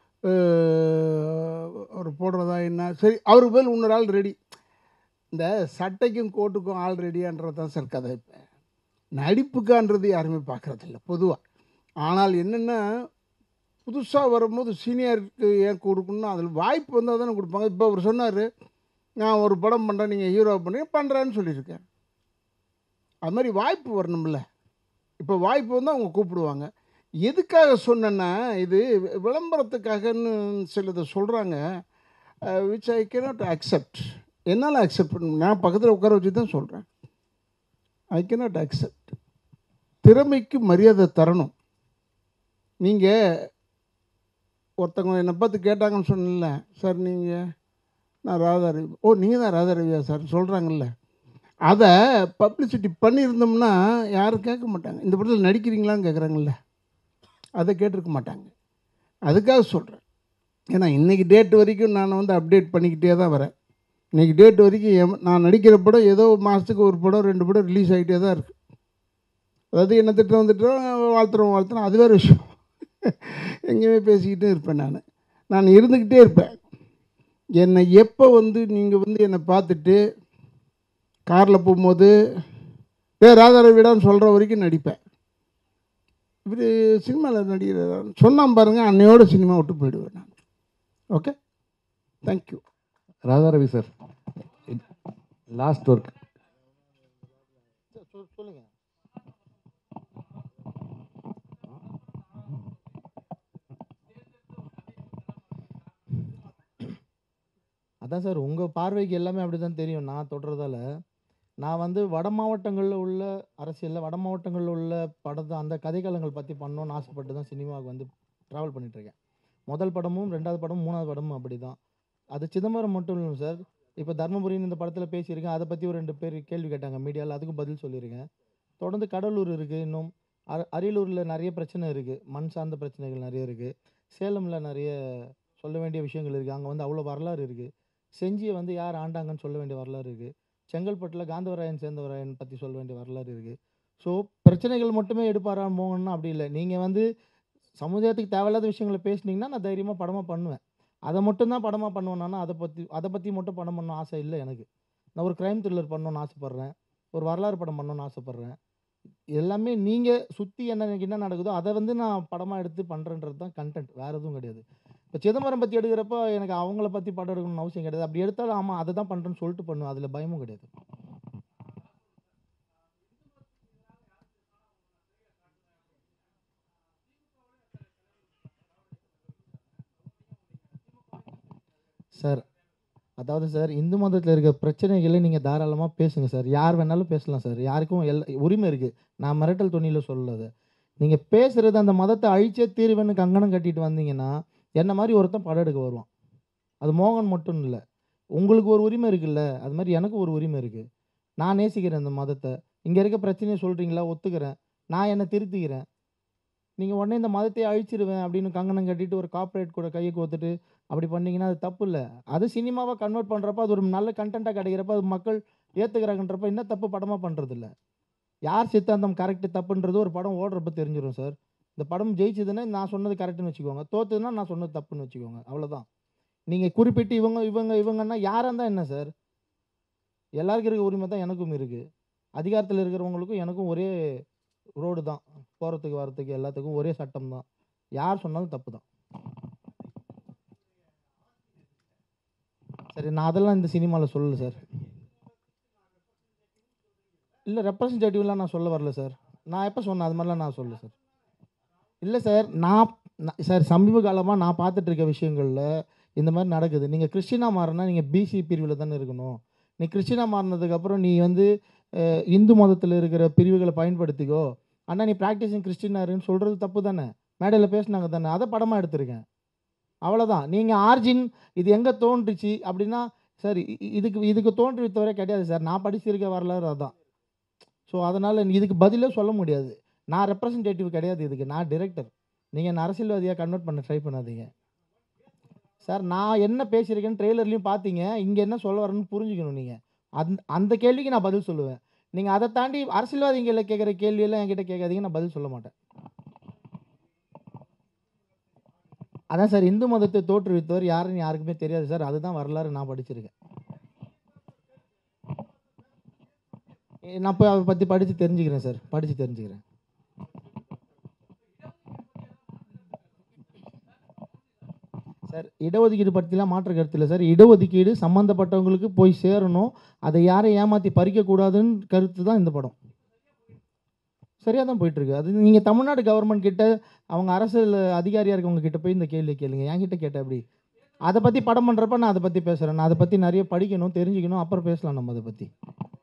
அஹ், அவர் போடுறதா என்ன சரி அவருக்கு பதில் இன்னொரு ஆள் ரெடி இந்த சட்டைக்கும் கோட்டுக்கும் ஆள் ரெடியான்றது தான் சார் கதை இப்போ நடிப்புக்கான்றது யாருமே பார்க்குறதில்ல பொதுவாக ஆனால் என்னென்னா புதுசாக வரும்போது சீனியருக்கு ஏன் கொடுக்கணும் அதில் வாய்ப்பு வந்தால் தானே கொடுப்பாங்க இப்போ அவர் சொன்னார் நான் ஒரு படம் பண்ணுறேன் நீங்கள் ஹீரோ பண்ணுறீங்க பண்ணுறேன்னு சொல்லியிருக்கேன் அது மாதிரி வாய்ப்பு வரணும்ல இப்போ வாய்ப்பு வந்தால் அவங்க கூப்பிடுவாங்க எதுக்காக சொன்னேன்னா இது வி- விளம்பரத்துக்காகன்னு சிலதை சொல்கிறாங்க விச் ஐ cannot அக்செப்ட் என்னால் அக்செப்ட் பண்ண நான் பக்கத்தில் உட்கார வச்சு தான் சொல்கிறேன் ஐ cannot அக்செப்ட் திறமைக்கு மரியாதை தரணும் நீங்கள் ஒருத்தவங்க என்னை பார்த்து கேட்டாங்கன்னு சொன்னேன்ல சார் நீங்கள் நான் ராதாரவி ஓ நீங்கள் தான் ராதாரவியா சார் சொல்கிறாங்கல்ல அதை பப்ளிசிட்டி பண்ணியிருந்தோம்னா யாரும் கேட்க மாட்டாங்க இந்த படத்தில் நடிக்கிறீங்களான்னு கேட்குறாங்கல்ல அதை கேட்டிருக்க மாட்டாங்க அதுக்காக சொல்கிறேன் ஏன்னா இன்றைக்கி டேட் வரைக்கும் நான் வந்து அப்டேட் பண்ணிக்கிட்டே தான் வரேன் இன்றைக்கி டேட் வரைக்கும் எம்- நான் நடிக்கிற படம் ஏதோ மாதத்துக்கு ஒரு படம் ரெண்டு படம் ரிலீஸ் ஆகிட்டே தான் இருக்குது அதாவது என்ன திட்டம் வந்துட்டோம் வாழ்த்துறோம் வாழ்த்துறோம் அது வேறு விஷயம் எங்கேயுமே பேசிக்கிட்டே இருப்பேன் நான் நான் இருந்துக்கிட்டே இருப்பேன் என்னை எப்போ வந்து நீங்கள் வந்து என்னை பார்த்துட்டு காரில் போகும்போது ஏ ராதாரவிடான்னு சொல்கிற வரைக்கும் நடிப்பேன் இவர் சினிமாவில் நடிக்கிறார் சொன்னான் பாருங்கள் அன்னையோட சினிமா விட்டு போயிடுவேன் நான் okay thank you Radharavi sir last work சொல்லுங்க அதான் சார் உங்கள் பார்வைக்கு எல்லாமே அப்படி தான் தெரியும் நான் தொடுறதால நான் வந்து வட மாவட்டங்களில் உள்ள அரசியலில் வட மாவட்டங்களில் உள்ள படத்தை அந்த கதைக்களங்கள் பற்றி பண்ணணும்னு ஆசைப்பட்டு தான் சினிமாவுக்கு வந்து ட்ராவல் பண்ணிகிட்ருக்கேன் முதல் படமும் ரெண்டாவது படமும் மூணாவது படமும் அப்படி தான் அது சிதம்பரம் மட்டும் இல்லை சார் இப்போ தர்மபுரின்னு இந்த படத்தில் பேசியிருக்கேன் அதை பற்றி ஒரு ரெண்டு பேர் கேள்வி கேட்டாங்க மீடியாவில் அதுக்கும் பதில் சொல்லியிருக்கேன் தொடர்ந்து கடலூர் இருக்குது இன்னும் அர அரியலூரில் நிறைய பிரச்சனை இருக்குது மண் சார்ந்த பிரச்சனைகள் நிறைய இருக்குது சேலமில் நிறைய சொல்ல வேண்டிய விஷயங்கள் இருக்குது அங்கே வந்து அவ்வளோ வரலாறு இருக்குது செஞ்சியை வந்து யார் ஆண்டாங்கன்னு சொல்ல வேண்டிய வரலாறு இருக்குது செங்கல்பட்டில் காந்தவராயன் சேர்ந்தவராயன் பற்றி சொல்ல வேண்டிய வரலாறு இருக்குது ஸோ பிரச்சனைகள் மட்டுமே எடுப்பாரா மோகன்னா அப்படி இல்லை நீங்கள் வந்து சமுதாயத்துக்கு தேவையில்லாத விஷயங்களை பேசுனீங்கன்னா நான் தைரியமாக படமாக பண்ணுவேன் அதை மட்டும்தான் படமாக பண்ணுவேன்னா அதை பற்றி அதை பற்றி மட்டும் படம் பண்ணணும் ஆசை இல்லை எனக்கு நான் ஒரு க்ரைம் த்ரில்லர் பண்ணணும்னு ஆசைப்பட்றேன் ஒரு வரலாறு படம் பண்ணணும்னு ஆசைப்பட்றேன் எல்லாமே நீங்கள் சுற்றி என்ன எனக்கு என்ன நடக்குதோ அதை வந்து நான் படமாக எடுத்து பண்ணுறன்றது தான் கண்டென்ட் வேறு எதுவும் கிடையாது இப்போ சிதம்பரம் பற்றி எடுக்கிறப்ப எனக்கு அவங்கள பற்றி படம் எடுக்கணும்னு அவசியம் கிடையாது அப்படி எடுத்தாலும் ஆமாம் அதை தான் பண்ணுறேன்னு சொல்லிட்டு பண்ணுவேன் அதில் பயமும் கிடையாது சார் அதாவது சார் இந்து மதத்தில் இருக்க பிரச்சனைகளை நீங்கள் தாராளமாக பேசுங்க சார் யார் வேணாலும் பேசலாம் சார் யாருக்கும் எல்லா உரிமை இருக்குது நான் மிரட்டல் துணியில் சொல்லலை நீங்கள் பேசுகிறது அந்த மதத்தை அழிச்சே தீர்வேன்னு கங்கணம் கட்டிட்டு வந்தீங்கன்னா என்ன மாதிரி ஒருத்தன் படம் எடுக்க வருவான் அது மோகன் மட்டும் இல்லை உங்களுக்கு ஒரு உரிமை இருக்குல்ல அது மாதிரி எனக்கு ஒரு உரிமை இருக்குது நான் நேசிக்கிறேன் அந்த மதத்தை இங்கே இருக்க பிரச்சனையை சொல்கிறீங்களா ஒத்துக்கிறேன் நான் என்னை திருத்திக்கிறேன் நீங்கள் உடனே இந்த மதத்தை அழிச்சிருவேன் அப்படின்னு கங்கணம் கட்டிட்டு ஒரு கார்ப்பரேட் கூட கையை கோத்துட்டு அப்படி பண்ணீங்கன்னா அது தப்பு இல்லை அது சினிமாவை கன்வெர்ட் பண்ணுறப்ப அது ஒரு நல்ல கண்டென்ட்டாக கிடைக்கிறப்ப அது மக்கள் ஏற்றுக்கிறாங்கன்றப்ப என்ன தப்பு படமாக பண்ணுறது இல்லை யார் சித்தாந்தம் கரெக்டு தப்புன்றது ஒரு படம் ஓடுறப்ப தெரிஞ்சிடும் சார் இந்த படம் ஜெயிச்சதுன்னா நான் சொன்னது கரெக்டுன்னு வச்சுக்கோங்க தோத்துதுன்னா நான் சொன்னது தப்புன்னு வச்சுக்கோங்க அவ்வளோதான் நீங்கள் குறிப்பிட்டு இவங்க இவங்க இவங்கன்னா யாராக இருந்தால் என்ன சார் எல்லாருக்கும் இருக்க உரிமை தான் எனக்கும் இருக்குது அதிகாரத்தில் இருக்கிறவங்களுக்கும் எனக்கும் ஒரே ரோடு தான் போகிறதுக்கு வரத்துக்கு எல்லாத்துக்கும் ஒரே சட்டம் தான் யார் சொன்னாலும் தப்பு தான் சரி நான் அதெல்லாம் இந்த சினிமாவில் சொல்லலை சார் இல்லை ரெப்ரசன்டேட்டிவ்லாம் நான் சொல்ல வரல சார் நான் எப்போ சொன்னேன் அது மாதிரிலாம் நான் சொல்லல சார் இல்லை சார் நான் நான்- சார் சமீப காலமாக நான் பார்த்துட்டு இருக்க விஷயங்களில் இந்த மாதிரி நடக்குது நீங்கள் கிறிஸ்டினா மாறினா நீங்கள் பிசி பிரிவில் தானே இருக்கணும் நீ கிறிஸ்டினா மாறினதுக்கப்புறம் நீ வந்து அஹ், இந்து மதத்தில் இருக்கிற பிரிவுகளை பயன்படுத்திக்கோ ஆனால் நீ ப்ராக்டிஸிங் கிறிஸ்டினாருன்னு சொல்கிறது தப்பு தானே மேடையில் பேசினாங்க தானே அதை படமாக எடுத்திருக்கேன் அவ்வளோதான் நீங்கள் ஆர்ஜின் இது எங்கே தோன்றுச்சு அப்படின்னா சார் இ- இ- இதுக்கு இதுக்கு தோன்றுவித்தவரை கிடையாது சார் நான் படிச்சிருக்க வரலாறு அதான் ஸோ அதனால் இதுக்கு பதிலே சொல்ல முடியாது நான் ரெப்ரசன்டேட்டிவ் கிடையாது இதுக்கு நான் டிரெக்டர் நீங்கள் என்ன அரசியல்வாதியாக கன்வெர்ட் பண்ண ட்ரை பண்ணாதீங்க சார் நான் என்ன பேசியிருக்கேன்னு ட்ரெய்லர்லையும் பார்த்தீங்க இங்கே என்ன சொல்ல வரேன்னு புரிஞ்சுக்கணும் நீங்கள் அந்த அந்த கேள்விக்கு நான் பதில் சொல்லுவேன் நீங்கள் அதை தாண்டி அரசியல்வாதிகளை கேட்குற கேள்வியெல்லாம் என்கிட்ட கேட்காதீங்க நான் பதில் சொல்ல மாட்டேன் அதான் சார் இந்து மதத்தை தோற்றுவித்தவர் யாருன்னு யாருக்குமே தெரியாது சார் அதுதான் வரலாறு நான் படிச்சிருக்கேன் ஏ, நான் போய் அதை பற்றி படித்து தெரிஞ்சுக்கிறேன் சார் படித்து தெரிஞ்சுக்கிறேன் சார் இடஒதுக்கீடு பற்றிலாம் மாற்று கருத்து இல்லை சார் இடஒதுக்கீடு சம்மந்தப்பட்டவங்களுக்கு போய் சேரணும் அதை யாரையும் ஏமாற்றி பறிக்கக்கூடாதுன்னு கருத்து தான் இந்த படம் சரியாக தான் போயிட்டுருக்கு அது நீங்கள் தமிழ்நாடு கவர்மெண்ட் கிட்ட அவங்க அரசியல் அதிகாரியாக இருக்கவங்க கிட்ட போய் இந்த கேள்வி கேளுங்க என்கிட்ட கேட்ட அப்படி அதை பற்றி படம் பண்ணுறப்ப நான் அதை பற்றி பேசுகிறேன் நான் அதை பற்றி நிறைய படிக்கணும் தெரிஞ்சுக்கணும் அப்புறம் பேசலாம் நம்ம அதை பற்றி